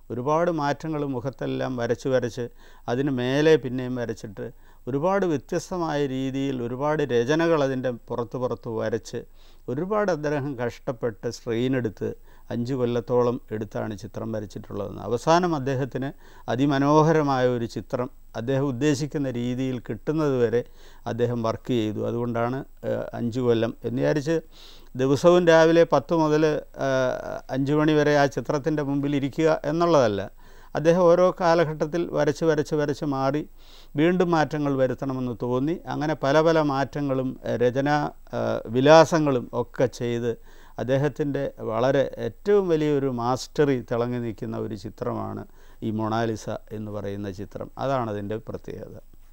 ഒരുപാട് മാറ്റങ്ങൾ മുഖത്തെല്ലാം വരച്ച് വരച്ച് അതിന് മേലെ പിന്നെയും വരച്ചിട്ട് ഒരുപാട് വ്യത്യസ്തമായ രീതിയിൽ ഒരുപാട് രചനകൾ അതിൻ്റെ പുറത്ത് പുറത്ത് വരച്ച് ഒരുപാട് അദ്ദേഹം കഷ്ടപ്പെട്ട് സ്ട്രെയിൻ എടുത്ത് അഞ്ച് കൊല്ലത്തോളം എടുത്താണ് ചിത്രം വരച്ചിട്ടുള്ളതെന്ന് അവസാനം അദ്ദേഹത്തിന് അതിമനോഹരമായ ഒരു ചിത്രം അദ്ദേഹം ഉദ്ദേശിക്കുന്ന രീതിയിൽ കിട്ടുന്നത് വരെ അദ്ദേഹം വർക്ക് ചെയ്തു അതുകൊണ്ടാണ് ഏഹ്, അഞ്ച് കൊല്ലം എന്ന് വിചാരിച്ച് ദിവസവും രാവിലെ പത്ത് മുതൽ അഞ്ച് മണി വരെ ആ ചിത്രത്തിൻ്റെ മുമ്പിൽ ഇരിക്കുക എന്നുള്ളതല്ല അദ്ദേഹം ഓരോ കാലഘട്ടത്തിൽ വരച്ച് വരച്ച് വരച്ച് മാറി വീണ്ടും മാറ്റങ്ങൾ വരുത്തണമെന്ന് തോന്നി അങ്ങനെ പല പല മാറ്റങ്ങളും ഏഹ്, രചനാ ഏഹ്, വിലാസങ്ങളും ഒക്കെ ചെയ്ത് അദ്ദേഹത്തിൻ്റെ വളരെ ഏറ്റവും വലിയൊരു മാസ്റ്ററി തിളങ്ങി നിൽക്കുന്ന ഒരു ചിത്രമാണ് ഈ മൊണാലിസ എന്ന് പറയുന്ന ചിത്രം അതാണ് അതിൻ്റെ പ്രത്യേകത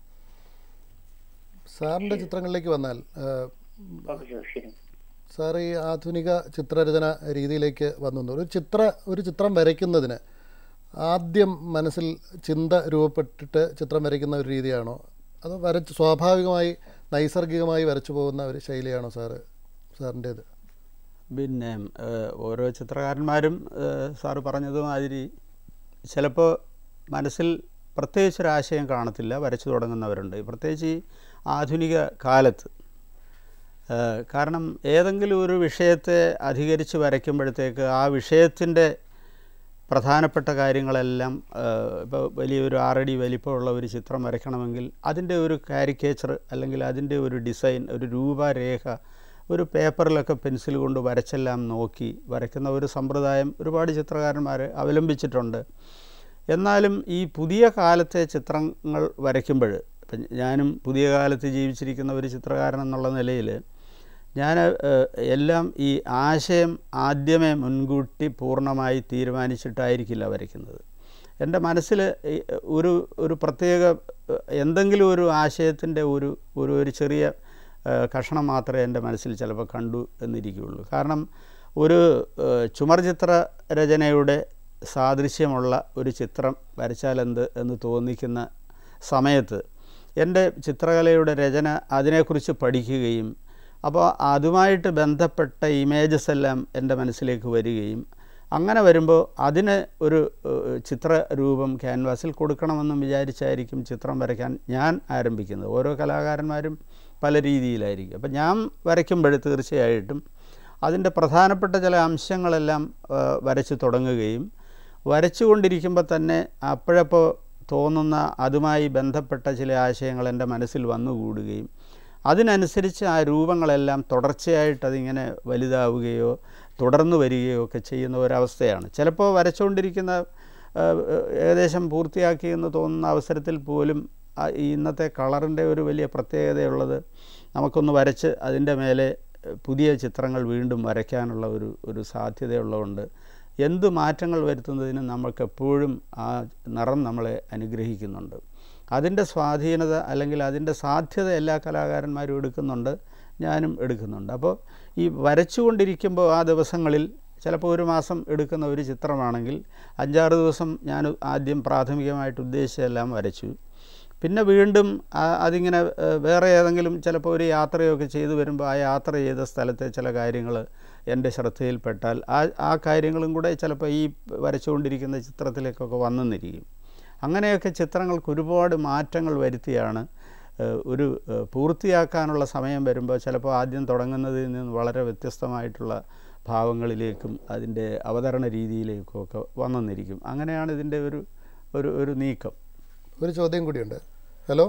സാറിൻ്റെ ചിത്രങ്ങളിലേക്ക് വന്നാൽ ആ, ഓക്കെ സാർ ശരി സാർ ഈ ആധുനിക ചിത്രരചന രീതിയിലേക്ക് വന്നു ഒരു ചിത്ര ഒരു ചിത്രം വരയ്ക്കുന്നതിന് ആദ്യം മനസ്സിൽ ചിന്ത രൂപപ്പെട്ടിട്ട് ചിത്രം വരയ്ക്കുന്ന ഒരു രീതിയാണോ അതോ വരച്ച് സ്വാഭാവികമായി നൈസർഗികമായി വരച്ചു പോകുന്ന ഒരു ശൈലിയാണോ സാറ് സാറിൻ്റേത് പിന്നെ ഏഹ്, ഓരോ ചിത്രകാരന്മാരും ഏഹ്, സാറ് പറഞ്ഞതുമാതിരി ചിലപ്പോൾ മനസ്സിൽ പ്രത്യേകിച്ചൊരാശയം കാണത്തില്ല വരച്ചു തുടങ്ങുന്നവരുണ്ട് പ്രത്യേകിച്ച് ഈ ആധുനിക കാലത്ത് ഏഹ്, കാരണം ഏതെങ്കിലും ഒരു വിഷയത്തെ അധികരിച്ച് വരയ്ക്കുമ്പോഴത്തേക്ക് ആ വിഷയത്തിൻ്റെ പ്രധാനപ്പെട്ട കാര്യങ്ങളെല്ലാം ഇപ്പോൾ വലിയൊരു ആറടി വലിപ്പമുള്ള ഒരു ചിത്രം വരയ്ക്കണമെങ്കിൽ അതിൻ്റെ ഒരു കാരിക്കേച്ചർ അല്ലെങ്കിൽ അതിൻ്റെ ഒരു ഡിസൈൻ ഒരു രൂപരേഖ ഒരു പേപ്പറിലൊക്കെ പെൻസിൽ കൊണ്ട് വരച്ചെല്ലാം നോക്കി വരയ്ക്കുന്ന ഒരു സമ്പ്രദായം ഒരുപാട് ചിത്രകാരന്മാർ അവലംബിച്ചിട്ടുണ്ട് എന്നാലും ഈ പുതിയ കാലത്തെ ചിത്രങ്ങൾ വരയ്ക്കുമ്പോൾ ഇപ്പം ഞാനും പുതിയ കാലത്ത് ജീവിച്ചിരിക്കുന്ന ഒരു ചിത്രകാരൻ എന്നുള്ള നിലയിൽ ഞാൻ ഏഹ്, എല്ലാം ഈ ആശയം ആദ്യമേ മുൻകൂട്ടി പൂർണ്ണമായി തീരുമാനിച്ചിട്ടായിരിക്കില്ല വരയ്ക്കുന്നത് എൻ്റെ മനസ്സിൽ ഈ ഒരു ഒരു പ്രത്യേക ഏഹ്, എന്തെങ്കിലും ഒരു ആശയത്തിൻ്റെ ഒരു ഒരു ഒരു ചെറിയ ഏഹ്, കഷണം മാത്രമേ എൻ്റെ മനസ്സിൽ ചിലപ്പോൾ കണ്ടു എന്നിരിക്കുകയുള്ളൂ കാരണം ഒരു ഏഹ്, ചുമർ ചിത്ര രചനയുടെ സാദൃശ്യമുള്ള ഒരു ചിത്രം വരച്ചാലെന്ത് എന്ന് തോന്നിക്കുന്ന സമയത്ത് എൻ്റെ ചിത്രകലയുടെ രചന അതിനെക്കുറിച്ച് പഠിക്കുകയും അപ്പോൾ അതുമായിട്ട് ബന്ധപ്പെട്ട ഇമേജസ് എല്ലാം എൻ്റെ മനസ്സിലേക്ക് വരികയും അങ്ങനെ വരുമ്പോൾ അതിന് ഒരു ഏഹ്, ചിത്രരൂപം ക്യാൻവാസിൽ കൊടുക്കണമെന്നും വിചാരിച്ചായിരിക്കും ചിത്രം വരയ്ക്കാൻ ഞാൻ ആരംഭിക്കുന്നത് ഓരോ കലാകാരന്മാരും പല രീതിയിലായിരിക്കും അപ്പം ഞാൻ വരയ്ക്കുമ്പോൾ തീർച്ചയായിട്ടും അതിൻ്റെ പ്രധാനപ്പെട്ട ചില അംശങ്ങളെല്ലാം ഏഹ്, വരച്ച് തുടങ്ങുകയും വരച്ചുകൊണ്ടിരിക്കുമ്പോൾ തന്നെ അപ്പോഴപ്പോൾ തോന്നുന്ന അതുമായി ബന്ധപ്പെട്ട ചില ആശയങ്ങൾ എൻ്റെ മനസ്സിൽ വന്നുകൂടുകയും അതിനനുസരിച്ച് ആ രൂപങ്ങളെല്ലാം തുടർച്ചയായിട്ട് അതിങ്ങനെ വലുതാവുകയോ തുടർന്നു വരികയോ ഒക്കെ ചെയ്യുന്ന ഒരവസ്ഥയാണ് ചിലപ്പോൾ വരച്ചുകൊണ്ടിരിക്കുന്ന ആ, ഏകദേശം പൂർത്തിയാക്കി എന്ന് തോന്നുന്ന അവസരത്തിൽ പോലും ആ ഈ ഇന്നത്തെ കളറിൻ്റെ ഒരു വലിയ പ്രത്യേകതയുള്ളത് നമുക്കൊന്ന് വരച്ച് അതിൻ്റെ മേലെ പുതിയ ചിത്രങ്ങൾ വീണ്ടും വരയ്ക്കാനുള്ള ഒരു ഒരു സാധ്യതയുള്ളതുകൊണ്ട് എന്ത് മാറ്റങ്ങൾ വരുത്തുന്നതിന് നമ്മൾക്കെപ്പോഴും ആ നിറം നമ്മളെ അനുഗ്രഹിക്കുന്നുണ്ട് അതിൻ്റെ സ്വാധീനത അല്ലെങ്കിൽ അതിൻ്റെ സാധ്യത എല്ലാ കലാകാരന്മാരും എടുക്കുന്നുണ്ട് ഞാനും എടുക്കുന്നുണ്ട് അപ്പോൾ ഈ വരച്ചുകൊണ്ടിരിക്കുമ്പോൾ ആ ദിവസങ്ങളിൽ ചിലപ്പോൾ ഒരു മാസം എടുക്കുന്ന ഒരു ചിത്രമാണെങ്കിൽ അഞ്ചാറ് ദിവസം ഞാൻ ആദ്യം പ്രാഥമികമായിട്ട് ഉദ്ദേശിച്ചതെല്ലാം വരച്ചു പിന്നെ വീണ്ടും ആ- അതിങ്ങനെ ഏഹ്, വേറെ ഏതെങ്കിലും ചിലപ്പോൾ ഒരു യാത്രയൊക്കെ ചെയ്തു വരുമ്പോൾ ആ യാത്ര ചെയ്ത സ്ഥലത്തെ ചില കാര്യങ്ങൾ എൻ്റെ ശ്രദ്ധയിൽപ്പെട്ടാൽ ആ ആ കാര്യങ്ങളും കൂടെ ചിലപ്പോൾ ഈ വരച്ചുകൊണ്ടിരിക്കുന്ന ചിത്രത്തിലേക്കൊക്കെ വന്നെന്നിരിക്കും അങ്ങനെയൊക്കെ ചിത്രങ്ങൾക്ക് ഒരുപാട് മാറ്റങ്ങൾ വരുത്തിയാണ് ഏഹ്, ഒരു ഏഹ്, പൂർത്തിയാക്കാനുള്ള സമയം വരുമ്പോൾ ചിലപ്പോൾ ആദ്യം തുടങ്ങുന്നതിൽ നിന്ന് വളരെ വ്യത്യസ്തമായിട്ടുള്ള ഭാവങ്ങളിലേക്കും അതിൻ്റെ അവതരണ രീതിയിലേക്കും ഒക്കെ വന്നെന്നിരിക്കും അങ്ങനെയാണ് ഇതിൻ്റെ ഒരു ഒരു ഒരു നീക്കം ഒരു ചോദ്യം കൂടിയുണ്ട് ഹലോ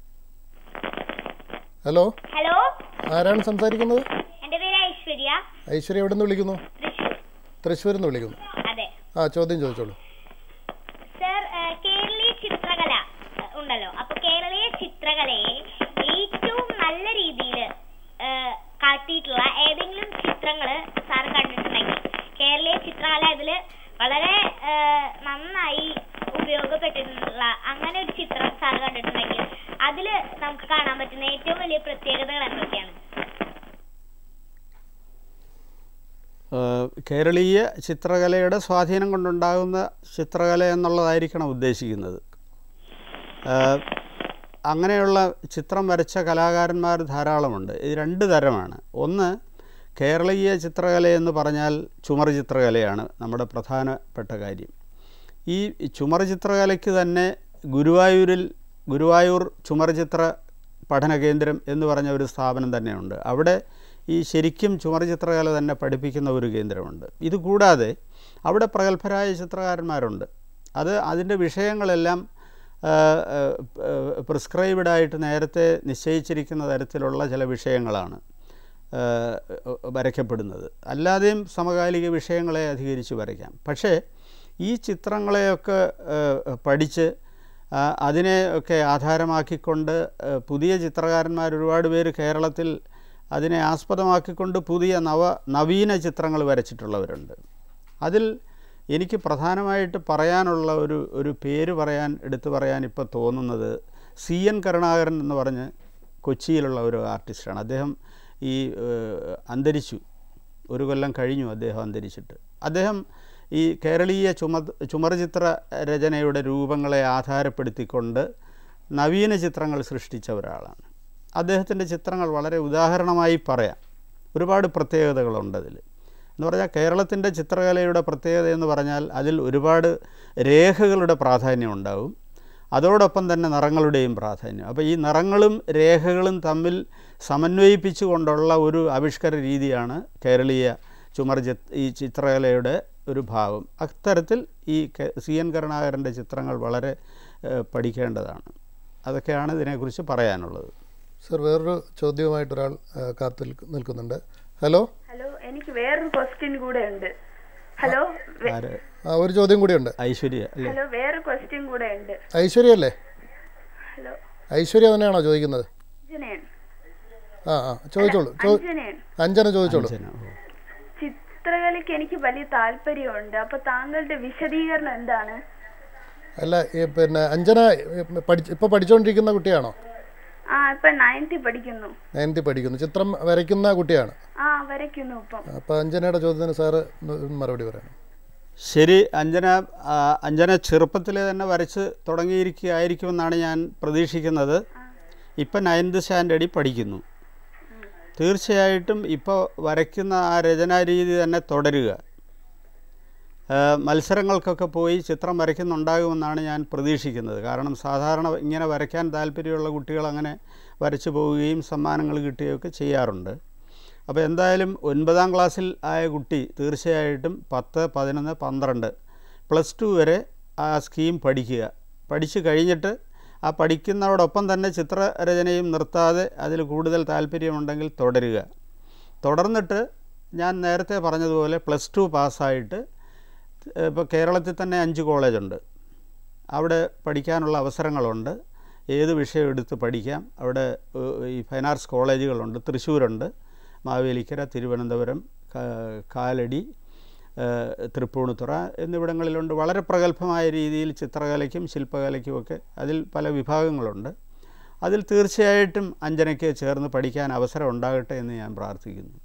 ഹലോ ഹലോ ആരാണ് സംസാരിക്കുന്നത് എന്റെ പേര് ഐശ്വര്യ ഐശ്വര്യ എവിടെ നിന്ന് വിളിക്കുന്നു തൃശൂർ തൃശ്ശൂരിൽ നിന്ന് വിളിക്കുന്നു അതെ ആ ചോദ്യം ചോദിച്ചോളൂ സർ ഏഹ്, കേരളീയ ചിത്രകല ഏഹ്, ഉണ്ടല്ലോ അപ്പൊ കേരളീയ ചിത്രകലയെ ഏറ്റവും നല്ല രീതിയിൽ കാട്ടിയിട്ടുള്ള ഏതെങ്കിലും ചിത്രങ്ങള് സാർ കണ്ടിട്ടുണ്ടെങ്കിൽ കേരളീയ ചിത്രകല ഇതില് വളരെ ഏഹ്, നന്നായി ഉപയോഗപ്പെട്ടിട്ടുള്ള അങ്ങനെ ഒരു ചിത്രം സാർ കണ്ടിട്ടുണ്ടെങ്കിൽ അതില് നമുക്ക് കാണാൻ പറ്റുന്ന ഏറ്റവും വലിയ പ്രത്യേകതകൾ എന്തൊക്കെയാണ് ഏഹ് കേരളീയ ചിത്രകലയുടെ സ്വാധീനം കൊണ്ടുണ്ടാകുന്ന ചിത്രകല എന്നുള്ളതായിരിക്കണം ഉദ്ദേശിക്കുന്നത് ഏഹ് അങ്ങനെയുള്ള ചിത്രം വരച്ച കലാകാരന്മാർ ധാരാളമുണ്ട് ഇത് രണ്ട് തരമാണ് ഒന്ന് കേരളീയ ചിത്രകല എന്ന് പറഞ്ഞാൽ ചുമർ ചിത്രകലയാണ് നമ്മുടെ പ്രധാനപ്പെട്ട കാര്യം ഈ ചുമർ ചിത്രകലയ്ക്ക് തന്നെ ഗുരുവായൂരിൽ ഗുരുവായൂർ ചുമർ ചിത്ര പഠന കേന്ദ്രം എന്ന് പറഞ്ഞ ഒരു സ്ഥാപനം തന്നെയുണ്ട് അവിടെ ഈ ശരിക്കും ചുമർ ചിത്രകല തന്നെ പഠിപ്പിക്കുന്ന ഒരു കേന്ദ്രമുണ്ട് ഇതുകൂടാതെ അവിടെ പ്രഗത്ഭരായ ചിത്രകാരന്മാരുണ്ട് അത് അതിൻ്റെ വിഷയങ്ങളെല്ലാം പ്രിസ്ക്രൈബ്ഡ് ആയിട്ട് നേരത്തെ നിശ്ചയിച്ചിരിക്കുന്ന തരത്തിലുള്ള ചില വിഷയങ്ങളാണ് ആ, വരയ്ക്കപ്പെടുന്നത് അല്ലാതെയും സമകാലിക വിഷയങ്ങളെ അധികരിച്ച് വരയ്ക്കാം പക്ഷേ ഈ ചിത്രങ്ങളെയൊക്കെ ആ, പഠിച്ച് ആ, അതിനെയൊക്കെ ആധാരമാക്കിക്കൊണ്ട് ആ, പുതിയ ചിത്രകാരന്മാർ ഒരുപാട് പേര് കേരളത്തിൽ അതിനെ ആസ്പദമാക്കിക്കൊണ്ട് പുതിയ നവ നവീന ചിത്രങ്ങൾ വരച്ചിട്ടുള്ളവരുണ്ട് അതിൽ എനിക്ക് പ്രധാനമായിട്ട് പറയാനുള്ള ഒരു ഒരു പേര് പറയാൻ എടുത്തു പറയാൻ ഇപ്പോൾ തോന്നുന്നത് സി എൻ കരുണാകരൻ എന്ന് പറഞ്ഞ് കൊച്ചിയിലുള്ള ഒരു ആർട്ടിസ്റ്റാണ് അദ്ദേഹം ഈ ഏഹ്, അന്തരിച്ചു ഒരു കൊല്ലം കഴിഞ്ഞു അദ്ദേഹം അന്തരിച്ചിട്ട് അദ്ദേഹം ഈ കേരളീയ ചുമ ചുമർചിത്ര രചനയുടെ രൂപങ്ങളെ ആധാരപ്പെടുത്തിക്കൊണ്ട് നവീന ചിത്രങ്ങൾ സൃഷ്ടിച്ച ഒരാളാണ് അദ്ദേഹത്തിൻ്റെ ചിത്രങ്ങൾ വളരെ ഉദാഹരണമായി പറയാം ഒരുപാട് പ്രത്യേകതകളുണ്ട് അതിൽ എന്ന് പറഞ്ഞാൽ കേരളത്തിൻ്റെ ചിത്രകലയുടെ പ്രത്യേകത എന്ന് പറഞ്ഞാൽ അതിൽ ഒരുപാട് രേഖകളുടെ പ്രാധാന്യം ഉണ്ടാവും അതോടൊപ്പം തന്നെ നിറങ്ങളുടെയും പ്രാധാന്യം അപ്പോൾ ഈ നിറങ്ങളും രേഖകളും തമ്മിൽ സമന്വയിപ്പിച്ചുകൊണ്ടുള്ള ഒരു ആവിഷ്കാര രീതിയാണ് കേരളീയ ചുമർ ചിത് ഈ ചിത്രകലയുടെ ഒരു ഭാവം അത്തരത്തിൽ ഈ കെ- സി എൻ കരുണാകരൻ്റെ ചിത്രങ്ങൾ വളരെ ഏഹ്, പഠിക്കേണ്ടതാണ് അതൊക്കെയാണ് ഇതിനെക്കുറിച്ച് പറയാനുള്ളത് സർ വേറൊരു ചോദ്യവുമായിട്ട് ഒരാൾ ആ, കാത്തു നിൽക്ക്- നിൽക്കുന്നുണ്ട് ഹലോ ഹലോ എനിക്ക് വേറൊരു ക്വസ്റ്റ്യൻ കൂടെ ഉണ്ട് ഹലോ വെ- ആര് ആ ഒരു ചോദ്യം കൂടിയുണ്ട് ഐശ്വര്യ അല്ലേ ഹലോ വേറെ ക്വസ്റ്റ്യൻ കൂടെ ഉണ്ട് ഐശ്വര്യ അല്ലേ ഹലോ ഐശ്വര്യ തന്നെയാണോ ചോദിക്കുന്നത് അഞ്ജനയൻ ആ ആ ചോദിച്ചോളൂ ചോ അഞ്ജനയൻ അഞ്ജന ചോദിച്ചോളൂ അഞ്ജന, ഓ. ചിത്രകലയ്ക്ക് എനിക്ക് വലിയ താല്പര്യമുണ്ട് അപ്പൊ താങ്കളുടെ വിശദീകരണം എന്താണ് അല്ല ഈ പിന്നെ അഞ്ജന ഈ പഠിച്ച് ഇപ്പോൾ പഠിച്ചുകൊണ്ടിരിക്കുന്ന കുട്ടിയാണോ ആ ഇപ്പൊ നയൻത്തിൽ പഠിക്കുന്നു നയൻത്തിൽ പഠിക്കുന്നു ചിത്രം വരയ്ക്കുന്ന കുട്ടിയാണ് ആ വരയ്ക്കുന്നു ഇപ്പം അപ്പോൾ അഞ്ജനയുടെ ചോദ്യത്തിന് സാറ് ഒന്ന് മറുപടി പറയണം ശരി അഞ്ജന ആ, അഞ്ജന ചെറുപ്പത്തിലെ തന്നെ വരച്ച് തുടങ്ങിയിരിക്കുകയായിരിക്കുമെന്നാണ് ഞാൻ പ്രതീക്ഷിക്കുന്നത് ഇപ്പം നയൻത് സ്റ്റാൻഡേർഡിൽ പഠിക്കുന്നു തീർച്ചയായിട്ടും ഇപ്പോൾ വരയ്ക്കുന്ന ആ രചനാ രീതി തന്നെ തുടരുക ആ, മത്സരങ്ങൾക്കൊക്കെ പോയി ചിത്രം വരയ്ക്കുന്നുണ്ടാകുമെന്നാണ് ഞാൻ പ്രതീക്ഷിക്കുന്നത് കാരണം സാധാരണ ഇങ്ങനെ വരയ്ക്കാൻ താല്പര്യമുള്ള കുട്ടികൾ അങ്ങനെ വരച്ചു പോവുകയും സമ്മാനങ്ങൾ കിട്ടുകയൊക്കെ ചെയ്യാറുണ്ട് അപ്പോൾ എന്തായാലും ഒൻപതാം ക്ലാസ്സിൽ ആയ കുട്ടി തീർച്ചയായിട്ടും പത്ത് പതിനൊന്ന് പന്ത്രണ്ട് പ്ലസ് ടു വരെ ആ സ്കീം പഠിക്കുക പഠിച്ചു കഴിഞ്ഞിട്ട് ആ പഠിക്കുന്നതോടൊപ്പം തന്നെ ചിത്രരചനയും നിർത്താതെ അതിൽ കൂടുതൽ താല്പര്യമുണ്ടെങ്കിൽ തുടരുക തുടർന്നിട്ട് ഞാൻ നേരത്തെ പറഞ്ഞതുപോലെ പ്ലസ് ടു പാസ്സായിട്ട് ഇപ്പോൾ കേരളത്തിൽ തന്നെ അഞ്ച് കോളേജുണ്ട് അവിടെ പഠിക്കാനുള്ള അവസരങ്ങളുണ്ട് ഏത് വിഷയം എടുത്ത് പഠിക്കാം അവിടെ ഏഹ്, ഈ ഫൈൻ ആർട്സ് കോളേജുകളുണ്ട് തൃശ്ശൂരുണ്ട് മാവേലിക്കര തിരുവനന്തപുരം കാ- കാലടി ഏഹ്, തൃപ്പൂണിത്തുറ എന്നിവിടങ്ങളിലുണ്ട് വളരെ പ്രഗത്ഭമായ രീതിയിൽ ചിത്രകലയ്ക്കും ശില്പകലയ്ക്കുമൊക്കെ അതിൽ പല വിഭാഗങ്ങളുണ്ട് അതിൽ തീർച്ചയായിട്ടും അഞ്ജനയ്ക്ക് ചേർന്ന് പഠിക്കാൻ അവസരം ഉണ്ടാകട്ടെ എന്ന് ഞാൻ പ്രാർത്ഥിക്കുന്നു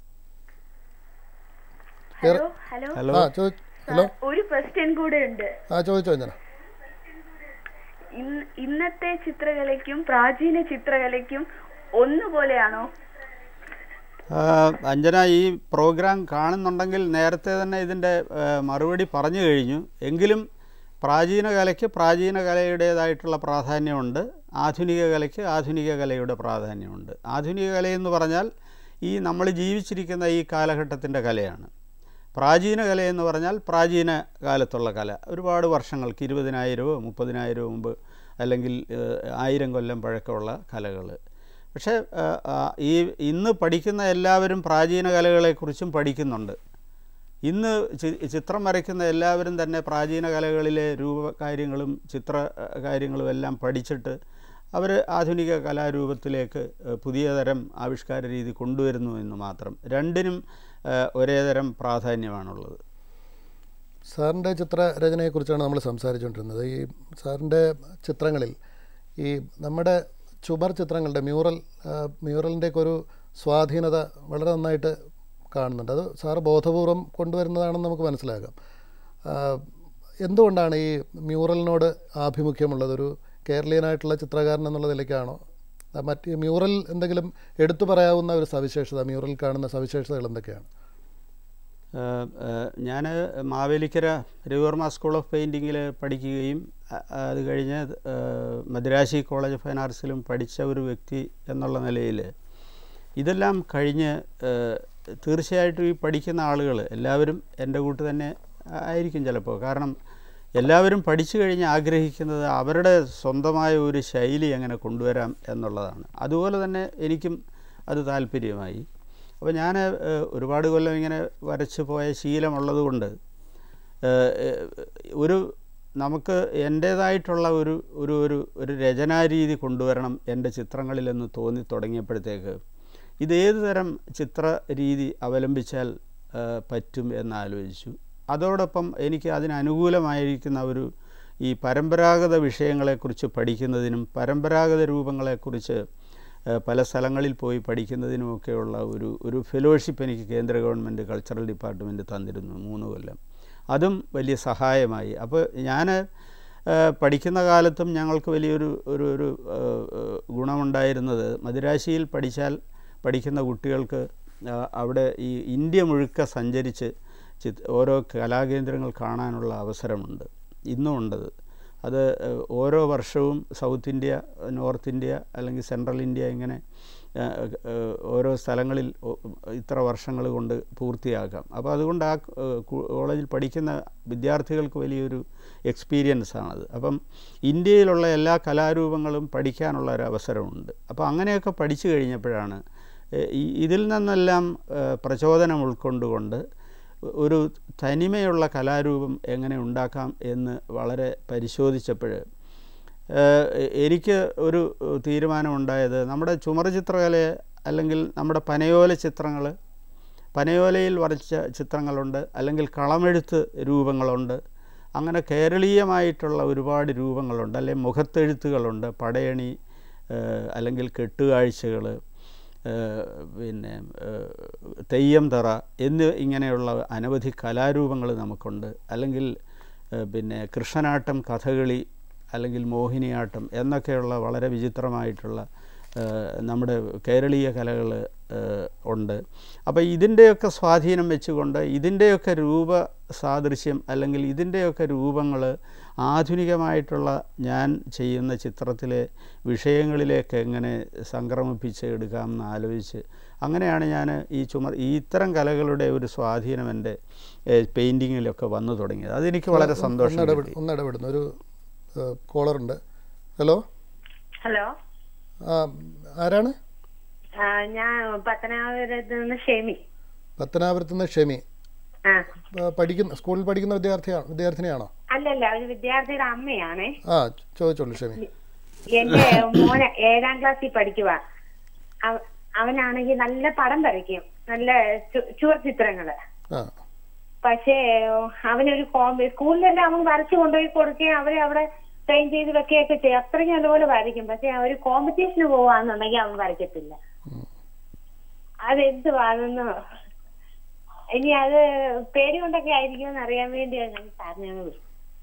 ഹലോ ഹലോ ഹലോ ആ ചോ ഹലോ ഒരു ക്വസ്റ്റ്യൻ കൂടെ ഉണ്ട് ആ ചോദിച്ചോ അഞ്ജന ഇന്ന് ഇന്നത്തെ ചിത്രകലയ്ക്കും പ്രാചീന ചിത്രകലയ്ക്കും ഒന്നുപോലെയാണോ ആ, അഞ്ജന ഈ പ്രോഗ്രാം കാണുന്നുണ്ടെങ്കിൽ നേരത്തെ തന്നെ ഇതിൻ്റെ ആ, മറുപടി പറഞ്ഞു കഴിഞ്ഞു എങ്കിലും പ്രാചീന കലയ്ക്ക് പ്രാചീന കലയുടേതായിട്ടുള്ള പ്രാധാന്യമുണ്ട് ആധുനിക കലയ്ക്ക് ആധുനിക കലയുടെ പ്രാധാന്യമുണ്ട് ആധുനിക കലയെന്ന് പറഞ്ഞാൽ ഈ നമ്മൾ ജീവിച്ചിരിക്കുന്ന ഈ കാലഘട്ടത്തിൻ്റെ കലയാണ് പ്രാചീന കലയെന്ന് പറഞ്ഞാൽ പ്രാചീന കാലത്തുള്ള കല ഒരുപാട് വർഷങ്ങൾക്ക് ഇരുപതിനായിരമോ മുപ്പതിനായിരമോ മുമ്പ് അല്ലെങ്കിൽ ഏഹ്, ആയിരം കൊല്ലം പഴക്കമുള്ള കലകൾ പക്ഷേ ആ, ആ, ഈ ഇന്ന് പഠിക്കുന്ന എല്ലാവരും പ്രാചീന കലകളെക്കുറിച്ചും പഠിക്കുന്നുണ്ട് ഇന്ന് ചി- ചിത്രം വരയ്ക്കുന്ന എല്ലാവരും തന്നെ പ്രാചീന കലകളിലെ രൂപകാര്യങ്ങളും ചിത്ര ആ, കാര്യങ്ങളും എല്ലാം പഠിച്ചിട്ട് അവർ ആധുനിക കലാരൂപത്തിലേക്ക് ആ, പുതിയ തരം ആവിഷ്കാര രീതി കൊണ്ടുവരുന്നു എന്ന് മാത്രം രണ്ടിനും ആ, ഒരേ തരം പ്രാധാന്യമാണുള്ളത് സാറിൻ്റെ ചിത്രരചനയെക്കുറിച്ചാണ് നമ്മൾ സംസാരിച്ചുകൊണ്ടിരുന്നത് ഈ സാറിൻ്റെ ചിത്രങ്ങളിൽ ഈ നമ്മുടെ ചുമർ ചിത്രങ്ങളുടെ മ്യൂറൽ ആ, മ്യൂറലിൻ്റെയൊക്കെ ഒരു സ്വാധീനത വളരെ നന്നായിട്ട് കാണുന്നുണ്ട് അത് സാറ് ബോധപൂർവം കൊണ്ടുവരുന്നതാണെന്ന് നമുക്ക് മനസ്സിലാക്കാം ആ, എന്തുകൊണ്ടാണ് ഈ മ്യൂറലിനോട് ആഭിമുഖ്യമുള്ളത് ഒരു കേരളീയനായിട്ടുള്ള ചിത്രകാരൻ എന്നുള്ള നിലയ്ക്കാണോ ആ, മറ്റ് മ്യൂറൽ എന്തെങ്കിലും എടുത്തു പറയാവുന്ന ഒരു സവിശേഷത മ്യൂറൽ കാണുന്ന സവിശേഷതകൾ എന്തൊക്കെയാണ് ഞാൻ മാവേലിക്കര രവിവർമ്മ സ്കൂൾ ഓഫ് പെയിൻറ്റിങ്ങിൽ പഠിക്കുകയും അ- അത് കഴിഞ്ഞ് ആ, മദ്രാശി കോളേജ് ഓഫ് ഫൈൻ ആർട്സിലും പഠിച്ച ഒരു വ്യക്തി എന്നുള്ള നിലയിൽ ഇതെല്ലാം കഴിഞ്ഞ് ആ, തീർച്ചയായിട്ടും ഈ പഠിക്കുന്ന ആളുകൾ എല്ലാവരും എൻ്റെ കൂട്ട് തന്നെ ആയിരിക്കും ചിലപ്പോൾ കാരണം എല്ലാവരും പഠിച്ചു കഴിഞ്ഞ് ആഗ്രഹിക്കുന്നത് അവരുടെ സ്വന്തമായ ഒരു ശൈലി എങ്ങനെ കൊണ്ടുവരാം എന്നുള്ളതാണ് അതുപോലെ തന്നെ എനിക്കും അത് താല്പര്യമായി അപ്പോൾ ഞാൻ ഒരുപാട് കൊല്ലം ഇങ്ങനെ വരച്ച് പോയ ശീലമുള്ളത് കൊണ്ട് ഏഹ്, ഒരു നമുക്ക് എൻ്റേതായിട്ടുള്ള ഒരു ഒരു ഒരു ഒരു രചനാരീതി കൊണ്ടുവരണം എൻ്റെ ചിത്രങ്ങളിലെന്ന് തോന്നി തുടങ്ങിയപ്പോഴത്തേക്ക് ഇത് ഏത് തരം ചിത്ര രീതി അവലംബിച്ചാൽ ഏഹ്, പറ്റും എന്നാലോചിച്ചു അതോടൊപ്പം എനിക്ക് അതിനനുകൂലമായിരിക്കുന്ന ഒരു ഈ പരമ്പരാഗത വിഷയങ്ങളെക്കുറിച്ച് പഠിക്കുന്നതിനും പരമ്പരാഗത രൂപങ്ങളെക്കുറിച്ച് ഏഹ്, പല സ്ഥലങ്ങളിൽ പോയി പഠിക്കുന്നതിനുമൊക്കെയുള്ള ഒരു ഒരു ഫെലോഷിപ്പ് എനിക്ക് കേന്ദ്ര ഗവൺമെൻറ് കൾച്ചറൽ ഡിപ്പാർട്ട്മെൻറ്റ് തന്നിരുന്നു മൂന്ന് കൊല്ലം അതും വലിയ സഹായമായി അപ്പോൾ ഞാൻ പഠിക്കുന്ന കാലത്തും ഞങ്ങൾക്ക് വലിയൊരു ഒരു ഒരു ഏഹ്, ഏഹ്, ഗുണമുണ്ടായിരുന്നത് മദിരാശിയിൽ പഠിച്ചാൽ പഠിക്കുന്ന കുട്ടികൾക്ക് ആ, അവിടെ ഈ ഇന്ത്യ മുഴുക്ക സഞ്ചരിച്ച് ചിത് ഓരോ കലാകേന്ദ്രങ്ങൾ കാണാനുള്ള അവസരമുണ്ട് ഇന്നും ഉണ്ടത് അത് ഏഹ്, ഓരോ വർഷവും സൗത്ത് ഇന്ത്യ നോർത്ത് ഇന്ത്യ അല്ലെങ്കിൽ സെൻട്രൽ ഇന്ത്യ ഇങ്ങനെ ഏഹ്, ഏഹ്, ഓരോ സ്ഥലങ്ങളിൽ ഒ- ഇത്ര വർഷങ്ങൾ കൊണ്ട് പൂർത്തിയാക്കാം അപ്പോൾ അതുകൊണ്ട് ആ ഏഹ്, കു- കോളേജിൽ പഠിക്കുന്ന വിദ്യാർത്ഥികൾക്ക് വലിയൊരു എക്സ്പീരിയൻസ് ആണത് അപ്പം ഇന്ത്യയിലുള്ള എല്ലാ കലാരൂപങ്ങളും പഠിക്കാനുള്ള ഒരു അവസരമുണ്ട് അപ്പോൾ അങ്ങനെയൊക്കെ പഠിച്ചു കഴിഞ്ഞപ്പോഴാണ് ഏഹ്, ഈ ഇതിൽ നിന്നെല്ലാം ഏഹ്, പ്രചോദനം ഉൾക്കൊണ്ടുകൊണ്ട് ഒരു തനിമയുള്ള കലാരൂപം എങ്ങനെ ഉണ്ടാക്കാം എന്ന് വളരെ പരിശോധിച്ചപ്പോൾ എനിക്ക് ഒരു തീരുമാനമുണ്ടായത് നമ്മുടെ ചുമർ ചിത്രകലയെ അല്ലെങ്കിൽ നമ്മുടെ പനയോല ചിത്രങ്ങൾ പനയോലയിൽ വരച്ച ചിത്രങ്ങളുണ്ട് അല്ലെങ്കിൽ കളമെഴുത്ത് രൂപങ്ങളുണ്ട് അങ്ങനെ കേരളീയമായിട്ടുള്ള ഒരുപാട് രൂപങ്ങളുണ്ട് അല്ലെങ്കിൽ മുഖത്തെഴുത്തുകളുണ്ട് പടയണി ഏഹ്, അല്ലെങ്കിൽ കെട്ടുകാഴ്ചകൾ പിന്നെ ഏഹ്, തെയ്യം തറ എന്ന് ഇങ്ങനെയുള്ള അനവധി കലാരൂപങ്ങൾ നമുക്കുണ്ട് അല്ലെങ്കിൽ ഏഹ്, പിന്നെ കൃഷ്ണനാട്ടം കഥകളി അല്ലെങ്കിൽ മോഹിനിയാട്ടം എന്നൊക്കെയുള്ള വളരെ വിചിത്രമായിട്ടുള്ള ഏഹ്, നമ്മുടെ കേരളീയ കലകൾ ഉണ്ട് അപ്പോൾ ഇതിൻ്റെയൊക്കെ സ്വാധീനം വെച്ചുകൊണ്ട് ഇതിൻ്റെയൊക്കെ രൂപ സാദൃശ്യം അല്ലെങ്കിൽ ഇതിൻ്റെയൊക്കെ രൂപങ്ങൾ ആധുനികമായിട്ടുള്ള ഞാൻ ചെയ്യുന്ന ചിത്രത്തിലെ വിഷയങ്ങളിലേക്ക് എങ്ങനെ സംക്രമിപ്പിച്ച് എടുക്കാമെന്ന് ആലോചിച്ച് അങ്ങനെയാണ് ഞാൻ ഈ ചുമർ ഈ ഇത്തരം കലകളുടെ ഒരു സ്വാധീനം എൻ്റെ പെയിൻറ്റിങ്ങിലൊക്കെ വന്നു തുടങ്ങിയത് അതെനിക്ക് വളരെ സന്തോഷം ഒന്ന് കിട്ടി. ഒന്ന് ഇടപെടുന്നു ഒരു കോളറുണ്ട് ഹലോ ഹലോ ആ ആരാണ് ആ, ഞാൻ പത്തനാപുരത്ത് നിന്ന് ഷെമി പത്തനാപുരത്ത് നിന്ന് ഷെമി ആ ആ, പഠിക്കുന്ന സ്കൂളിൽ പഠിക്കുന്ന വിദ്യാർത്ഥിയാണ് വിദ്യാർത്ഥിനിയാണോ അല്ലല്ല ഒരു വിദ്യാർത്ഥിയുടെ അമ്മയാണേ ആ ചോദിച്ചോളൂ ഷെമി എന്റെ മോനെ ഏഴാം ക്ലാസ്സിൽ പഠിക്കുക അവനാണെങ്കിൽ നല്ല പടം വരയ്ക്കും നല്ല ചു- ചുവർ ചിത്രങ്ങള് ആ പക്ഷേ അവനൊരു കോമ്പ സ്കൂളിലെല്ലാം അവൻ വരച്ചു കൊണ്ടുപോയി കൊടുക്കുകയും അവരെ അവിടെ ട്രെയിൻ ചെയ്ത് വെക്കുകയൊക്കെ ചെയ്യും അത്രയ്ക്കും അതുപോലെ വരയ്ക്കും പക്ഷെ ഒരു കോമ്പറ്റീഷന് പോവാന്നുണ്ടെങ്കിൽ അവൻ വരയ്ക്കത്തില്ല അതെന്തുവാണെന്ന് ഇനി അത് പേടി കൊണ്ടൊക്കെ ആയിരിക്കുമെന്ന് അറിയാൻ വേണ്ടിയാണ് ഞാൻ സാറിനെ വിളിച്ചത്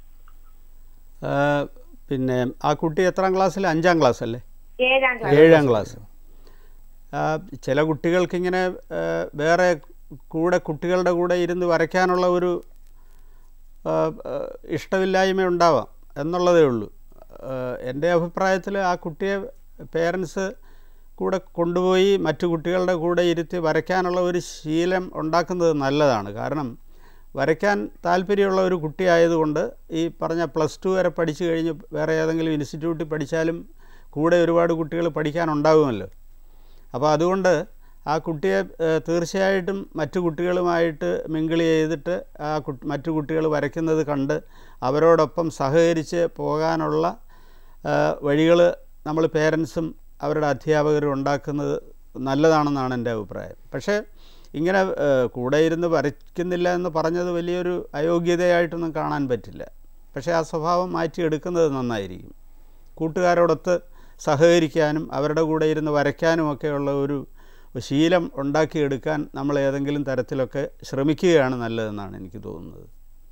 ആ, പിന്നെ ആ കുട്ടി എത്രാം ക്ലാസ്സിൽ അഞ്ചാം ക്ലാസ് അല്ലേ ഏഴാം ക്ലാസ് ഏഴാം ക്ലാസ് ആ, ചില കുട്ടികൾക്കിങ്ങനെ ആ, വേറെ കൂടെ കുട്ടികളുടെ കൂടെ ഇരുന്ന് വരയ്ക്കാനുള്ള ഒരു ആ, ആ, ഇഷ്ടമില്ലായ്മ ഉണ്ടാവാം എന്നുള്ളതേ ഉള്ളൂ ആ, എൻ്റെ അഭിപ്രായത്തിൽ ആ കുട്ടിയെ പേരൻസ് കൂടെ കൊണ്ടുപോയി മറ്റു കുട്ടികളുടെ കൂടെ ഇരുത്തി വരയ്ക്കാനുള്ള ഒരു ശീലം ഉണ്ടാക്കുന്നത് നല്ലതാണ് കാരണം വരയ്ക്കാൻ താല്പര്യമുള്ള ഒരു കുട്ടിയായതുകൊണ്ട് ഈ പറഞ്ഞ പ്ലസ് ടു വരെ പഠിച്ചു കഴിഞ്ഞ് വേറെ ഏതെങ്കിലും ഇൻസ്റ്റിറ്റ്യൂട്ടിൽ പഠിച്ചാലും കൂടെ ഒരുപാട് കുട്ടികൾ പഠിക്കാനുണ്ടാകുമല്ലോ അപ്പോൾ അതുകൊണ്ട് ആ കുട്ടിയെ ഏഹ്, തീർച്ചയായിട്ടും മറ്റു കുട്ടികളുമായിട്ട് മിങ്കിൾ ചെയ്തിട്ട് ആ കുട്ടി മറ്റു കുട്ടികൾ വരയ്ക്കുന്നത് കണ്ട് അവരോടൊപ്പം സഹകരിച്ച് പോകാനുള്ള വഴികൾ നമ്മൾ പേരൻസും അവരുടെ അധ്യാപകരും ഉണ്ടാക്കുന്നത് നല്ലതാണെന്നാണ് എൻ്റെ അഭിപ്രായം പക്ഷേ ഇങ്ങനെ ഏഹ്, കൂടെ ഇരുന്ന് വരയ്ക്കുന്നില്ല എന്ന് പറഞ്ഞത് വലിയൊരു അയോഗ്യതയായിട്ടൊന്നും കാണാൻ പറ്റില്ല പക്ഷേ ആ സ്വഭാവം മാറ്റിയെടുക്കുന്നത് നന്നായിരിക്കും കൂട്ടുകാരോടൊത്ത് സഹകരിക്കാനും അവരുടെ കൂടെ ഇരുന്ന് വരയ്ക്കാനും ഒക്കെയുള്ള ഒരു ശീലം ഉണ്ടാക്കിയെടുക്കാൻ നമ്മൾ ഏതെങ്കിലും തരത്തിലൊക്കെ ശ്രമിക്കുകയാണ് നല്ലതെന്നാണ് എനിക്ക് തോന്നുന്നത്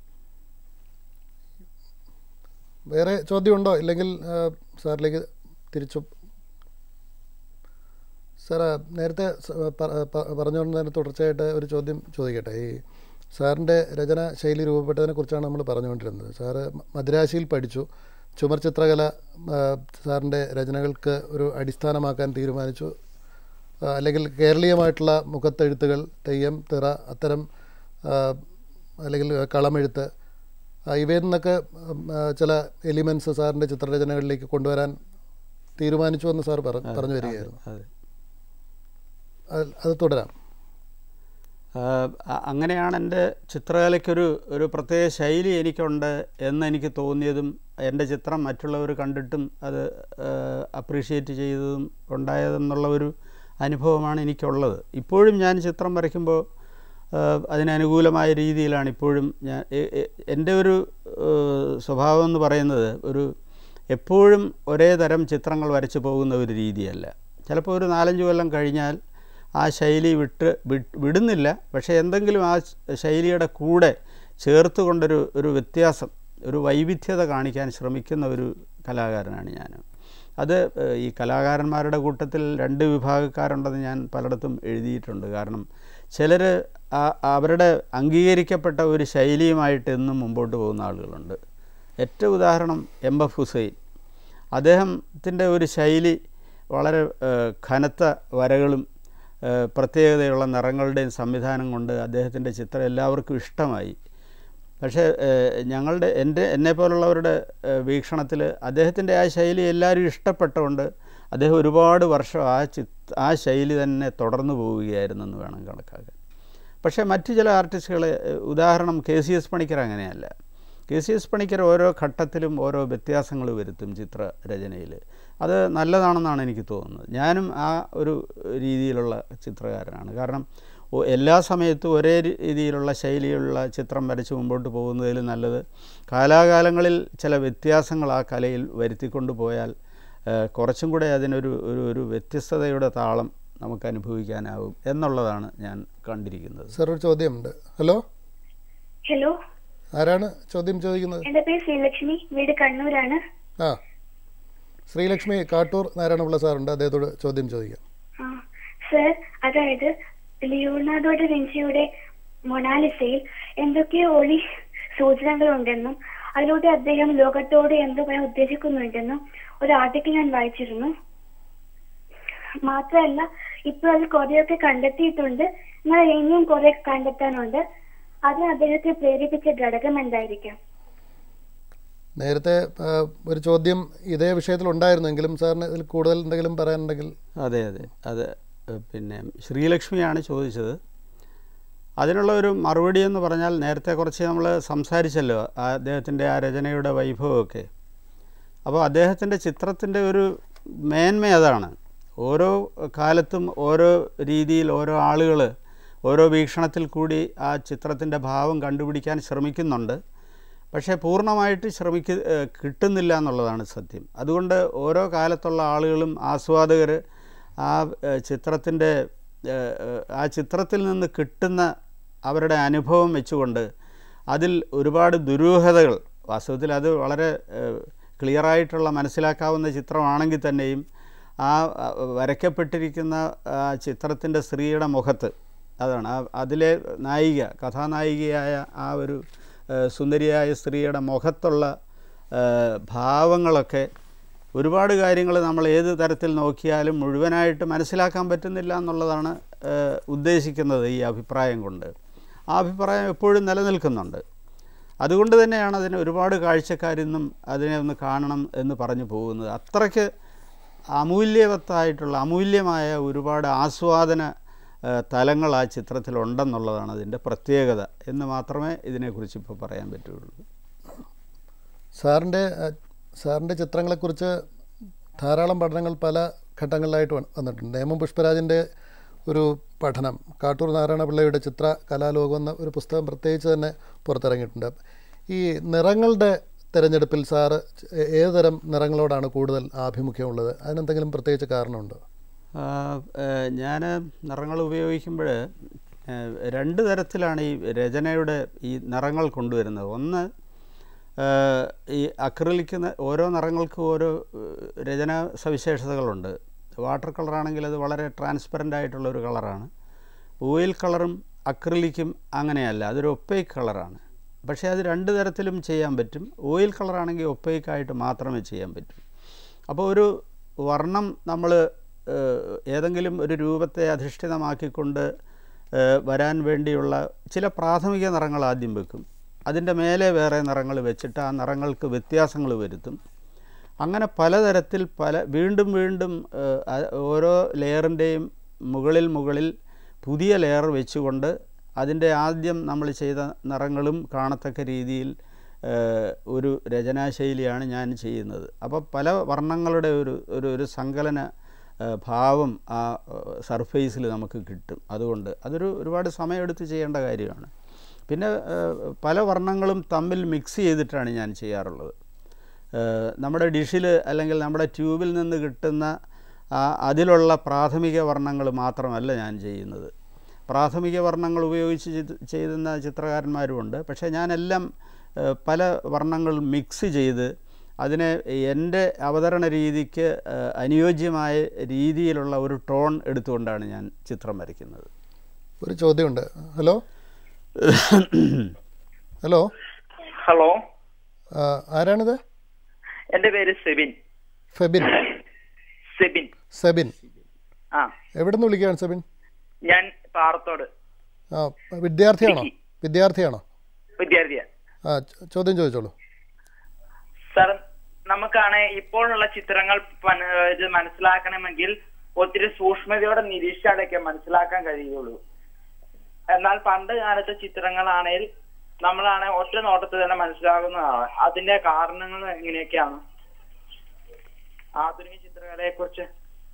വേറെ ചോദ്യമുണ്ടോ ഇല്ലെങ്കിൽ ആ, സാറിലേക്ക് തിരിച്ചു സാർ നേരത്തെ സ- പ- പ- പറഞ്ഞുകൊണ്ടതിന് തുടർച്ചയായിട്ട് ഒരു ചോദ്യം ചോദിക്കട്ടെ ഈ സാറിൻ്റെ രചന ശൈലി രൂപപ്പെട്ടതിനെ കുറിച്ചാണ് നമ്മൾ പറഞ്ഞുകൊണ്ടിരുന്നത് സാറ് മദ്രാശിയിൽ പഠിച്ചു ചുമർ ചിത്രകല ആ, സാറിൻ്റെ രചനകൾക്ക് ഒരു അടിസ്ഥാനമാക്കാൻ തീരുമാനിച്ചു ആ, അല്ലെങ്കിൽ കേരളീയമായിട്ടുള്ള മുഖത്തെഴുത്തുകൾ തെയ്യം തിറ അത്തരം ആ, അല്ലെങ്കിൽ കളമെഴുത്ത് ആ, ഇവയിൽ നിന്നൊക്കെ ഉം, ആ, ചില എലിമെൻറ്റ്സ് സാറിൻ്റെ ചിത്രരചനകളിലേക്ക് കൊണ്ടുവരാൻ തീരുമാനിച്ചു എന്ന് സാർ പറ- പറഞ്ഞു വരികയായിരുന്നു അതെ അത് അത് തുടരാം ആഹ് അ- അങ്ങനെയാണ് എൻ്റെ ചിത്രകലയ്ക്കൊരു ഒരു പ്രത്യേക ശൈലി എനിക്കുണ്ട് എന്ന് എനിക്ക് തോന്നിയതും എൻ്റെ ചിത്രം മറ്റുള്ളവർ കണ്ടിട്ടും അത് അപ്രീഷിയേറ്റ് ചെയ്തതും ഉണ്ടായതെന്നുള്ള ഒരു അനുഭവമാണ് എനിക്കുള്ളത് ഇപ്പോഴും ഞാൻ ചിത്രം വരയ്ക്കുമ്പോൾ ആഹ് അതിനനുകൂലമായ രീതിയിലാണ് ഇപ്പോഴും ഞാൻ എ- എ- എൻ്റെ ഒരു ഏഹ് സ്വഭാവം എന്ന് പറയുന്നത് ഒരു എപ്പോഴും ഒരേ തരം ചിത്രങ്ങൾ വരച്ചു പോകുന്ന ഒരു രീതിയല്ല ചിലപ്പോൾ ഒരു നാലഞ്ച് കൊല്ലം കഴിഞ്ഞാൽ ആ ശൈലി വിട്ട് വിട്ട് വിടുന്നില്ല പക്ഷേ എന്തെങ്കിലും ആ ശൈലിയുടെ കൂടെ ചേർത്ത് കൊണ്ടൊരു ഒരു വ്യത്യാസം ഒരു വൈവിധ്യത കാണിക്കാൻ ശ്രമിക്കുന്ന ഒരു കലാകാരനാണ് ഞാൻ അത് ഏഹ്, ഈ കലാകാരന്മാരുടെ കൂട്ടത്തിൽ രണ്ട് വിഭാഗക്കാരുണ്ടെന്ന് ഞാൻ പലയിടത്തും എഴുതിയിട്ടുണ്ട് കാരണം ചിലർ അവരുടെ അംഗീകരിക്കപ്പെട്ട ഒരു ശൈലിയുമായിട്ട് എന്നും മുമ്പോട്ട് പോകുന്ന ആളുകളുണ്ട് ഏറ്റവും ഉദാഹരണം എം എഫ് ഹുസൈൻ അദ്ദേഹത്തിൻ്റെ ഒരു ശൈലി വളരെ ഏഹ്, കനത്ത വരകളും ഏഹ്, പ്രത്യേകതയുള്ള നിറങ്ങളുടെയും സംവിധാനം കൊണ്ട് അദ്ദേഹത്തിൻ്റെ ചിത്രം എല്ലാവർക്കും ഇഷ്ടമായി പക്ഷേ ഏഹ്, ഞങ്ങളുടെ എൻ്റെ എന്നെപ്പോലുള്ളവരുടെ വീക്ഷണത്തിൽ അദ്ദേഹത്തിൻ്റെ ആ ശൈലി എല്ലാവരും ഇഷ്ടപ്പെട്ടുകൊണ്ട് അദ്ദേഹം ഒരുപാട് വർഷം ആ ചിത് ആ ശൈലി തന്നെ തുടർന്നു പോവുകയായിരുന്നെന്ന് വേണം കണക്കാക്കാൻ പക്ഷേ മറ്റു ചില ആർട്ടിസ്റ്റുകൾ ഉദാഹരണം കെ സി എസ് പണിക്കർ അങ്ങനെയല്ല കെ സി എസ് പണിക്കർ ഓരോ ഘട്ടത്തിലും ഓരോ വ്യത്യാസങ്ങൾ വരുത്തും ചിത്രരചനയിൽ അത് നല്ലതാണെന്നാണ് എനിക്ക് തോന്നുന്നത് ഞാനും ആ ഒരു രീതിയിലുള്ള ചിത്രകാരനാണ് കാരണം ഒ- എല്ലാ സമയത്തും ഒരേ രീതിയിലുള്ള ശൈലിയുള്ള ചിത്രം വരച്ച് മുമ്പോട്ട് പോകുന്നതിൽ നല്ലത് കാലാകാലങ്ങളിൽ ചില വ്യത്യാസങ്ങൾ ആ കലയിൽ വരുത്തിക്കൊണ്ട് പോയാൽ ഏഹ്, കുറച്ചും കൂടെ അതിനൊരു ഒരു ഒരു വ്യത്യസ്തതയുടെ താളം നമുക്ക് അനുഭവിക്കാനാവും എന്നുള്ളതാണ് ഞാൻ കണ്ടിരിക്കുന്നത് സാർ ഒരു ചോദ്യമുണ്ട് ഹലോ ഹലോ ആരാണ് ചോദ്യം ചോദിക്കുന്നത് എന്റെ പേര് ശ്രീലക്ഷ്മി വീട് കണ്ണൂരാണ് ആ ശ്രീലക്ഷ്മി കാട്ടൂർ നാരായണപിള്ള സാറുണ്ട് അദ്ദേഹത്തോട് ചോദ്യം ചോദിക്കാം ആ സർ അതായത് ലിയോണാർഡോ ഡ വിൻസിയുടെ മൊണാലിസയിൽ എന്തൊക്കെയോ ഒളി സൂചനകളുണ്ടെന്നും അതിലൂടെ അദ്ദേഹം ലോകത്തോട് എന്തോ പറയാൻ ഉദ്ദേശിക്കുന്നുണ്ടെന്നും ഒരു ആർട്ടിക്കിൾ ഞാൻ വായിച്ചിരുന്നു മാത്രമല്ല ഇപ്പോൾ അത് കുറെയൊക്കെ കണ്ടെത്തിയിട്ടുണ്ട് എന്നാൽ ഇനിയും കുറെ കണ്ടെത്താനുണ്ട് അതിന് അദ്ദേഹത്തെ പ്രേരിപ്പിച്ച ഘടകം എന്തായിരിക്കാം നേരത്തെ ആ, ഒരു ചോദ്യം ഇതേ വിഷയത്തിൽ ഉണ്ടായിരുന്നെങ്കിലും സാറിന് ഇതിൽ കൂടുതൽ എന്തെങ്കിലും പറയാനുണ്ടെങ്കിൽ അതെ അതെ അത് ഏഹ്, പിന്നെ ശ്രീലക്ഷ്മിയാണ് ചോദിച്ചത് അതിനുള്ള ഒരു മറുപടി എന്ന് പറഞ്ഞാൽ നേരത്തെ കുറച്ച് നമ്മൾ സംസാരിച്ചല്ലോ ആ അദ്ദേഹത്തിൻ്റെ ആ രചനയുടെ വൈഭവമൊക്കെ അപ്പോൾ അദ്ദേഹത്തിൻ്റെ ചിത്രത്തിൻ്റെ ഒരു മേന്മ അതാണ് ഓരോ കാലത്തും ഓരോ രീതിയിൽ ഓരോ ആളുകൾ ഓരോ വീക്ഷണത്തിൽ കൂടി ആ ചിത്രത്തിൻ്റെ ഭാവം കണ്ടുപിടിക്കാൻ ശ്രമിക്കുന്നുണ്ട് പക്ഷേ പൂർണ്ണമായിട്ട് ശ്രമിക്ക ഏഹ് കിട്ടുന്നില്ല എന്നുള്ളതാണ് സത്യം അതുകൊണ്ട് ഓരോ കാലത്തുള്ള ആളുകളും ആസ്വാദകർ ആ ചിത്രത്തിൻ്റെ ആ ചിത്രത്തിൽ നിന്ന് കിട്ടുന്ന അവരുടെ അനുഭവം വെച്ചുകൊണ്ട് അതിൽ ഒരുപാട് ദുരൂഹതകൾ വാസ്തവത്തിൽ അത് വളരെ ക്ലിയറായിട്ടുള്ള മനസ്സിലാക്കാവുന്ന ചിത്രമാണെങ്കിൽ തന്നെയും ആ ആ, വരയ്ക്കപ്പെട്ടിരിക്കുന്ന ആ ചിത്രത്തിൻ്റെ സ്ത്രീയുടെ മുഖത്ത് അതാണ് ആ അതിലെ നായിക കഥാനായികയായ ആ ഒരു ആ, സുന്ദരിയായ സ്ത്രീയുടെ മുഖത്തുള്ള ആ, ഭാവങ്ങളൊക്കെ ഒരുപാട് കാര്യങ്ങൾ നമ്മൾ ഏത് തരത്തിൽ നോക്കിയാലും മുഴുവനായിട്ട് മനസ്സിലാക്കാൻ പറ്റുന്നില്ല എന്നുള്ളതാണ് ആ, ഉദ്ദേശിക്കുന്നത് ഈ അഭിപ്രായം കൊണ്ട് ആ അഭിപ്രായം എപ്പോഴും നിലനിൽക്കുന്നുണ്ട് അതുകൊണ്ട് തന്നെയാണ് അതിന് ഒരുപാട് കാഴ്ചക്കാരിന്നും അതിനെ ഒന്ന് കാണണം എന്ന് പറഞ്ഞു പോകുന്നത് അത്രയ്ക്ക് അമൂല്യവത്തായിട്ടുള്ള അമൂല്യമായ ഒരുപാട് ആസ്വാദന ആ, തലങ്ങൾ ആ ചിത്രത്തിലുണ്ടെന്നുള്ളതാണ് അതിൻ്റെ പ്രത്യേകത എന്ന് മാത്രമേ ഇതിനെക്കുറിച്ച് ഇപ്പോൾ പറയാൻ പറ്റുള്ളൂ സാറിൻ്റെ ആ, സാറിൻ്റെ ചിത്രങ്ങളെക്കുറിച്ച് ധാരാളം പഠനങ്ങൾ പല ഘട്ടങ്ങളിലായിട്ട് വ- വന്നിട്ടുണ്ട് നേമം പുഷ്പരാജിൻ്റെ ഒരു പഠനം കാട്ടൂർ നാരായണപിള്ളയുടെ ചിത്ര കലാലോകം എന്ന ഒരു പുസ്തകം പ്രത്യേകിച്ച് തന്നെ പുറത്തിറങ്ങിയിട്ടുണ്ട് ഈ നിറങ്ങളുടെ തിരഞ്ഞെടുപ്പിൽ സാറ് ഏ- ഏതുതരം നിറങ്ങളോടാണ് കൂടുതൽ ആഭിമുഖ്യമുള്ളത് അതിനെന്തെങ്കിലും പ്രത്യേകിച്ച് കാരണമുണ്ടോ ഞാൻ നിറങ്ങൾ ഉപയോഗിക്കുമ്പോൾ രണ്ട് തരത്തിലാണ് ഈ രചനയുടെ ഈ നിറങ്ങൾ കൊണ്ടുവരുന്നത് ഒന്ന് ആ, ഈ അക്രലിക്ക് ന- ഓരോ നിറങ്ങൾക്കും ഓരോ ഏഹ്, രചനാ സവിശേഷതകളുണ്ട് വാട്ടർ കളറാണെങ്കിൽ അത് വളരെ ട്രാൻസ്പെറൻ്റ് ആയിട്ടുള്ള ഒരു കളറാണ് ഓയിൽ കളറും അക്രിലിക്കും അങ്ങനെയല്ല അതൊരു ഒപ്പേക്ക് കളറാണ് പക്ഷേ അത് രണ്ട് തരത്തിലും ചെയ്യാൻ പറ്റും ഓയിൽ കളറാണെങ്കിൽ ഒപ്പേക്കായിട്ട് മാത്രമേ ചെയ്യാൻ പറ്റൂ അപ്പോൾ ഒരു വർണ്ണം നമ്മൾ ഏതെങ്കിലും ഒരു രൂപത്തെ അധിഷ്ഠിതമാക്കിക്കൊണ്ട് ഏഹ്, വരാൻ വേണ്ടിയുള്ള ചില പ്രാഥമിക നിറങ്ങൾ ആദ്യം വെക്കും അതിൻ്റെ മേലെ വേറെ നിറങ്ങൾ വെച്ചിട്ട് ആ നിറങ്ങൾക്ക് വ്യത്യാസങ്ങൾ വരുത്തും അങ്ങനെ പലതരത്തിൽ പല വീണ്ടും വീണ്ടും ഏഹ്, അ- ഓരോ ലെയറിൻ്റെയും മുകളിൽ മുകളിൽ പുതിയ ലെയർ വെച്ചുകൊണ്ട് അതിൻ്റെ ആദ്യം നമ്മൾ ചെയ്ത നിറങ്ങളും കാണത്തക്ക രീതിയിൽ ഏഹ്, ഒരു രചനാശൈലിയാണ് ഞാൻ ചെയ്യുന്നത് അപ്പോൾ പല വർണ്ണങ്ങളുടെ ഒരു ഒരു ഒരു സങ്കലന ഏഹ്, ഭാവം ആ സർഫേസിൽ നമുക്ക് കിട്ടും അതുകൊണ്ട് അതൊരു ഒരുപാട് സമയമെടുത്ത് ചെയ്യേണ്ട കാര്യമാണ് പിന്നെ ഏഹ്, പല വർണ്ണങ്ങളും തമ്മിൽ മിക്സ് ചെയ്തിട്ടാണ് ഞാൻ ചെയ്യാറുള്ളത് ഏഹ്, നമ്മുടെ ഡിഷിൽ അല്ലെങ്കിൽ നമ്മുടെ ട്യൂബിൽ നിന്ന് കിട്ടുന്ന ആ അതിലുള്ള പ്രാഥമിക വർണ്ണങ്ങൾ മാത്രമല്ല ഞാൻ ചെയ്യുന്നത് പ്രാഥമിക വർണ്ണങ്ങൾ ഉപയോഗിച്ച് ചെയ്ത് ചെയ്യുന്ന ചിത്രകാരന്മാരുമുണ്ട് പക്ഷേ ഞാനെല്ലാം ഏഹ്, പല വർണ്ണങ്ങൾ മിക്സ് ചെയ്ത് അതിനെ എൻ്റെ അവതരണ രീതിക്ക് ഏഹ്, അനുയോജ്യമായ രീതിയിലുള്ള ഒരു ടോൺ എടുത്തുകൊണ്ടാണ് ഞാൻ ചിത്രം വരയ്ക്കുന്നത് ഒരു ചോദ്യമുണ്ട് ഹലോ ഹലോ ഹലോ ആ, ആരാണിത് എന്റെ പേര് സെബിൻ ഫെബിൻ സെബിൻ സെബിൻ ആ എവിടെ നിന്ന് വിളിക്കുകയാണ് സെബിൻ ഞാൻ പാറത്തോട് ആ വിദ്യാർത്ഥിയാണോ വിദ്യാർത്ഥിയാണോ വിദ്യാർത്ഥിയാ ആ ചോ- ചോദ്യം ചോദിച്ചോളൂ സാർ നമുക്കാണ് ഇപ്പോഴുള്ള ചിത്രങ്ങൾ പന- ഇത് മനസ്സിലാക്കണമെങ്കിൽ ഒത്തിരി സൂക്ഷ്മതയോടെ നിരീക്ഷിച്ചാലൊക്കെ മനസ്സിലാക്കാൻ കഴിയുള്ളൂ എന്നാൽ പണ്ട് കാലത്തെ ചിത്രങ്ങളാണെങ്കിൽ നമ്മളാണ് ഒറ്റ നോട്ടത്തിൽ തന്നെ മനസ്സിലാകുന്നതാണ് അതിന്റെ കാരണങ്ങൾ എങ്ങനെയൊക്കെയാണ് ആധുനിക ചിത്രകലയെ കുറിച്ച്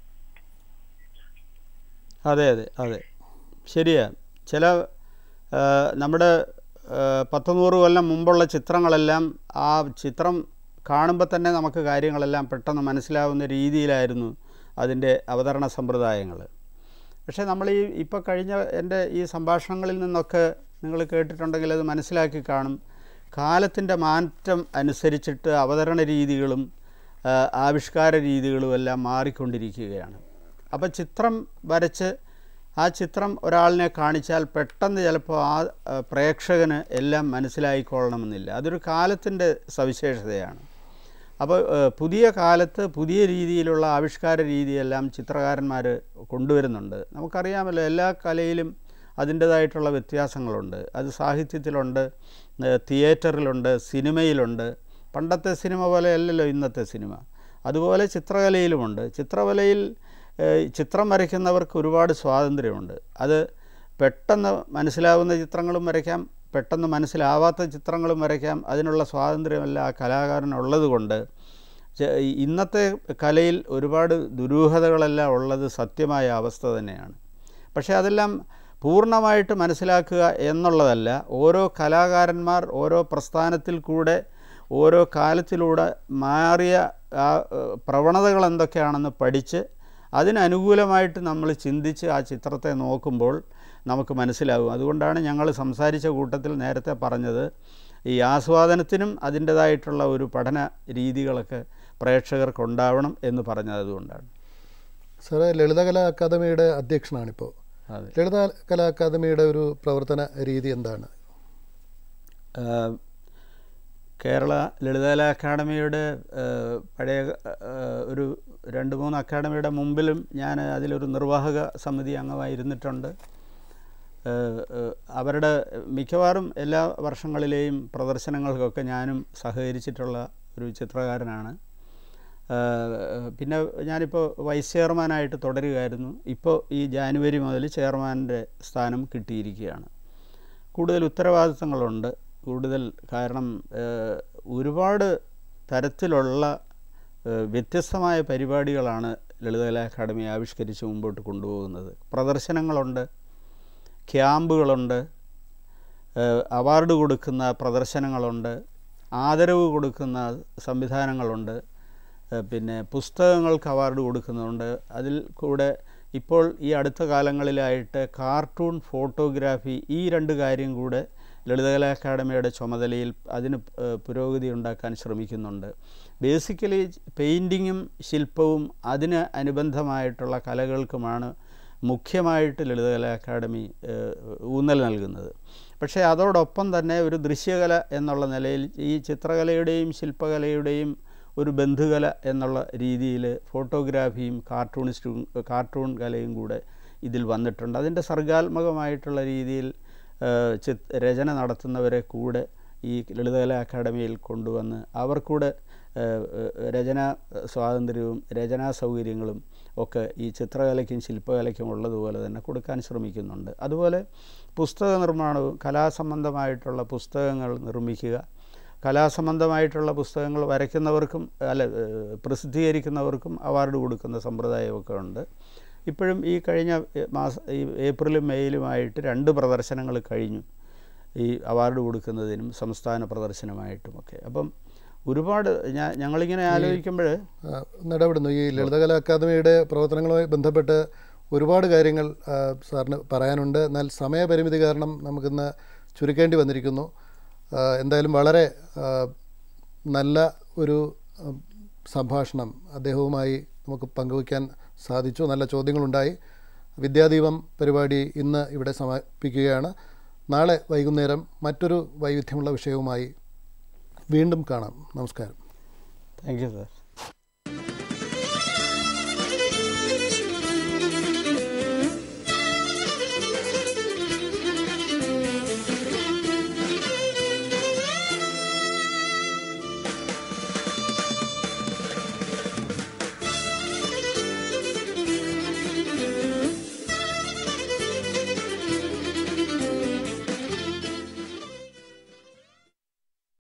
അതെ അതെ അതെ ശരിയാ ചില ആ, നമ്മുടെ ആ, പത്ത് നൂറ് കൊല്ലം മുമ്പുള്ള ചിത്രങ്ങളെല്ലാം ആ ചിത്രം കാണുമ്പോൾ തന്നെ നമുക്ക് കാര്യങ്ങളെല്ലാം പെട്ടെന്ന് മനസ്സിലാവുന്ന രീതിയിലായിരുന്നു അതിൻ്റെ അവതരണ സമ്പ്രദായങ്ങൾ പക്ഷേ നമ്മൾ ഈ ഇപ്പോൾ കഴിഞ്ഞ എൻ്റെ ഈ സംഭാഷണങ്ങളിൽ നിന്നൊക്കെ നിങ്ങൾ കേട്ടിട്ടുണ്ടെങ്കിൽ അത് മനസ്സിലാക്കി കാണും കാലത്തിൻ്റെ മാറ്റം അനുസരിച്ചിട്ട് അവതരണ രീതികളും ആ, ആവിഷ്കാര രീതികളും എല്ലാം മാറിക്കൊണ്ടിരിക്കുകയാണ് അപ്പോൾ ചിത്രം വരച്ച് ആ ചിത്രം ഒരാളിനെ കാണിച്ചാൽ പെട്ടെന്ന് ചിലപ്പോൾ ആ ആ, പ്രേക്ഷകന് എല്ലാം മനസ്സിലായിക്കൊള്ളണമെന്നില്ല അതൊരു കാലത്തിൻ്റെ സവിശേഷതയാണ് അപ്പോൾ ഏഹ്, പുതിയ കാലത്ത് പുതിയ രീതിയിലുള്ള ആവിഷ്കാര രീതിയെല്ലാം ചിത്രകാരന്മാർ കൊണ്ടുവരുന്നുണ്ട് നമുക്കറിയാമല്ലോ എല്ലാ കലയിലും അതിൻ്റേതായിട്ടുള്ള വ്യത്യാസങ്ങളുണ്ട് അത് സാഹിത്യത്തിലുണ്ട് ഏഹ്, തിയേറ്ററിലുണ്ട് സിനിമയിലുണ്ട് പണ്ടത്തെ സിനിമ പോലെ അല്ലല്ലോ ഇന്നത്തെ സിനിമ അതുപോലെ ചിത്രകലയിലുമുണ്ട് ചിത്രകലയിൽ ഏഹ്, ചിത്രം വരയ്ക്കുന്നവർക്ക് ഒരുപാട് സ്വാതന്ത്ര്യമുണ്ട് അത് പെട്ടെന്ന് മനസ്സിലാവുന്ന ചിത്രങ്ങളും വരയ്ക്കാം പെട്ടെന്ന് മനസ്സിലാവാത്ത ചിത്രങ്ങളും വരയ്ക്കാം അതിനുള്ള സ്വാതന്ത്ര്യമെല്ലാം ആ കലാകാരനുള്ളത് കൊണ്ട് ചെ- ഇന്നത്തെ കലയിൽ ഒരുപാട് ദുരൂഹതകളെല്ലാം ഉള്ളത് സത്യമായ അവസ്ഥ തന്നെയാണ് പക്ഷേ അതെല്ലാം പൂർണ്ണമായിട്ട് മനസ്സിലാക്കുക എന്നുള്ളതല്ല ഓരോ കലാകാരന്മാർ ഓരോ പ്രസ്ഥാനത്തിൽ കൂടെ ഓരോ കാലത്തിലൂടെ മാറിയ ആ ഏഹ്, പ്രവണതകൾ എന്തൊക്കെയാണെന്ന് പഠിച്ച് അതിനനുകൂലമായിട്ട് നമ്മൾ ചിന്തിച്ച് ആ ചിത്രത്തെ നോക്കുമ്പോൾ നമുക്ക് മനസ്സിലാകും അതുകൊണ്ടാണ് ഞങ്ങൾ സംസാരിച്ച കൂട്ടത്തിൽ നേരത്തെ പറഞ്ഞത് ഈ ആസ്വാദനത്തിനും അതിൻ്റേതായിട്ടുള്ള ഒരു പഠന രീതികളൊക്കെ പ്രേക്ഷകർക്ക് ഉണ്ടാവണം എന്ന് പറഞ്ഞത് അതുകൊണ്ടാണ് സാറേ ലളിതകലാ അക്കാദമിയുടെ അധ്യക്ഷനാണിപ്പോൾ അതെ ലളിത കലാ അക്കാദമിയുടെ ഒരു പ്രവർത്തന രീതി എന്താണ് ആഹ് കേരള ലളിതകലാ അക്കാദമിയുടെ ആഹ് പഴയ ആഹ് ഒരു രണ്ട് മൂന്ന് അക്കാദമിയുടെ മുമ്പിലും ഞാൻ അതിലൊരു നിർവാഹക സമിതി അംഗമായിരുന്നിട്ടുണ്ട് ആഹ് ആഹ് അവരുടെ മിക്കവാറും എല്ലാ വർഷങ്ങളിലെയും പ്രദർശനങ്ങൾക്കൊക്കെ ഞാനും സഹകരിച്ചിട്ടുള്ള ഒരു ചിത്രകാരനാണ് ആഹ് പിന്നെ ഞാനിപ്പോൾ വൈസ് ചെയർമാനായിട്ട് തുടരുകയായിരുന്നു ഇപ്പോൾ ഈ ജാനുവരി മുതൽ ചെയർമാൻ്റെ സ്ഥാനം കിട്ടിയിരിക്കുകയാണ് കൂടുതൽ ഉത്തരവാദിത്തങ്ങളുണ്ട് കൂടുതൽ കാരണം ഏഹ്, ഒരുപാട് തരത്തിലുള്ള ഏഹ്, വ്യത്യസ്തമായ പരിപാടികളാണ് ലളിതകലാ അക്കാദമി ആവിഷ്കരിച്ച് മുമ്പോട്ട് കൊണ്ടുപോകുന്നത് പ്രദർശനങ്ങളുണ്ട് ക്യാമ്പുകളുണ്ട് ഏഹ്, അവാർഡ് കൊടുക്കുന്ന പ്രദർശനങ്ങളുണ്ട് ആദരവ് കൊടുക്കുന്ന സംവിധാനങ്ങളുണ്ട് ഏഹ്, പിന്നെ പുസ്തകങ്ങൾക്ക് അവാർഡ് കൊടുക്കുന്നുണ്ട് അതിൽ കൂടെ ഇപ്പോൾ ഈ അടുത്ത കാലങ്ങളിലായിട്ട് കാർട്ടൂൺ ഫോട്ടോഗ്രാഫി ഈ രണ്ട് കാര്യം കൂടെ ലളിതകലാ അക്കാദമിയുടെ ചുമതലയിൽ അതിന് ഏഹ്, പുരോഗതി ഉണ്ടാക്കാൻ ശ്രമിക്കുന്നുണ്ട് ബേസിക്കലി പെയിൻറ്റിങ്ങും ശില്പവും അതിന് അനുബന്ധമായിട്ടുള്ള കലകൾക്കുമാണ് മുഖ്യമായിട്ട് ലളിതകലാ അക്കാദമി ഏഹ്, ഊന്നൽ നൽകുന്നത് പക്ഷേ അതോടൊപ്പം തന്നെ ഒരു ദൃശ്യകല എന്നുള്ള നിലയിൽ ഈ ചിത്രകലയുടെയും ശില്പകലയുടെയും ഒരു ബന്ധുകല എന്നുള്ള രീതിയിൽ ഫോട്ടോഗ്രാഫിയും കാർട്ടൂണിസ്റ്റും കാർട്ടൂൺ കലയും കൂടെ ഇതിൽ വന്നിട്ടുണ്ട് അതിൻ്റെ സർഗാത്മകമായിട്ടുള്ള രീതിയിൽ ഏഹ്, ചിത് രചന നടത്തുന്നവരെ കൂടെ ഈ ലളിതകലാ അക്കാദമിയിൽ കൊണ്ടുവന്ന് അവർക്കൂടെ ഏഹ്, ഏഹ്, രചനാ സ്വാതന്ത്ര്യവും രചനാ സൗകര്യങ്ങളും ഒക്കെ ഈ ചിത്രകലയ്ക്കും ശില്പകലയ്ക്കും ഉള്ളതുപോലെ തന്നെ കൊടുക്കാൻ ശ്രമിക്കുന്നുണ്ട് അതുപോലെ പുസ്തക നിർമ്മാണവും കലാസംബന്ധമായിട്ടുള്ള പുസ്തകങ്ങൾ നിർമ്മിക്കുക കലാസംബന്ധമായിട്ടുള്ള പുസ്തകങ്ങൾ വരയ്ക്കുന്നവർക്കും അല്ല ഏഹ്, പ്രസിദ്ധീകരിക്കുന്നവർക്കും അവാർഡ് കൊടുക്കുന്ന സമ്പ്രദായമൊക്കെ ഉണ്ട് ഇപ്പോഴും ഈ കഴിഞ്ഞ ഏഹ്, മാസ ഈ ഏപ്രിലും മെയ്യിലുമായിട്ട് രണ്ട് പ്രദർശനങ്ങൾ കഴിഞ്ഞു ഈ അവാർഡ് കൊടുക്കുന്നതിനും സംസ്ഥാന പ്രദർശനമായിട്ടുമൊക്കെ അപ്പം ഒരുപാട് ഞാൻ ഞങ്ങളിങ്ങനെ ആലോചിക്കുമ്പോൾ ആ, ഒന്ന് ഇടപെടുന്നു ഈ ലളിതകലാ അക്കാദമിയുടെ പ്രവർത്തനങ്ങളുമായി ബന്ധപ്പെട്ട് ഒരുപാട് കാര്യങ്ങൾ ആ, സാറിന് പറയാനുണ്ട് എന്നാൽ സമയപരിമിതി കാരണം നമുക്കിന്ന് ചുരുക്കേണ്ടി വന്നിരിക്കുന്നു ആ, എന്തായാലും വളരെ ആ, നല്ല ഒരു ആ, സംഭാഷണം അദ്ദേഹവുമായി നമുക്ക് പങ്കുവയ്ക്കാൻ സാധിച്ചു നല്ല ചോദ്യങ്ങളുണ്ടായി വിദ്യാദീപം പരിപാടി ഇന്ന് ഇവിടെ സമാപിക്കുകയാണ് നാളെ വൈകുന്നേരം മറ്റൊരു വൈവിധ്യമുള്ള വിഷയവുമായി വീണ്ടും കാണാം നമസ്കാരം താങ്ക് യു സാർ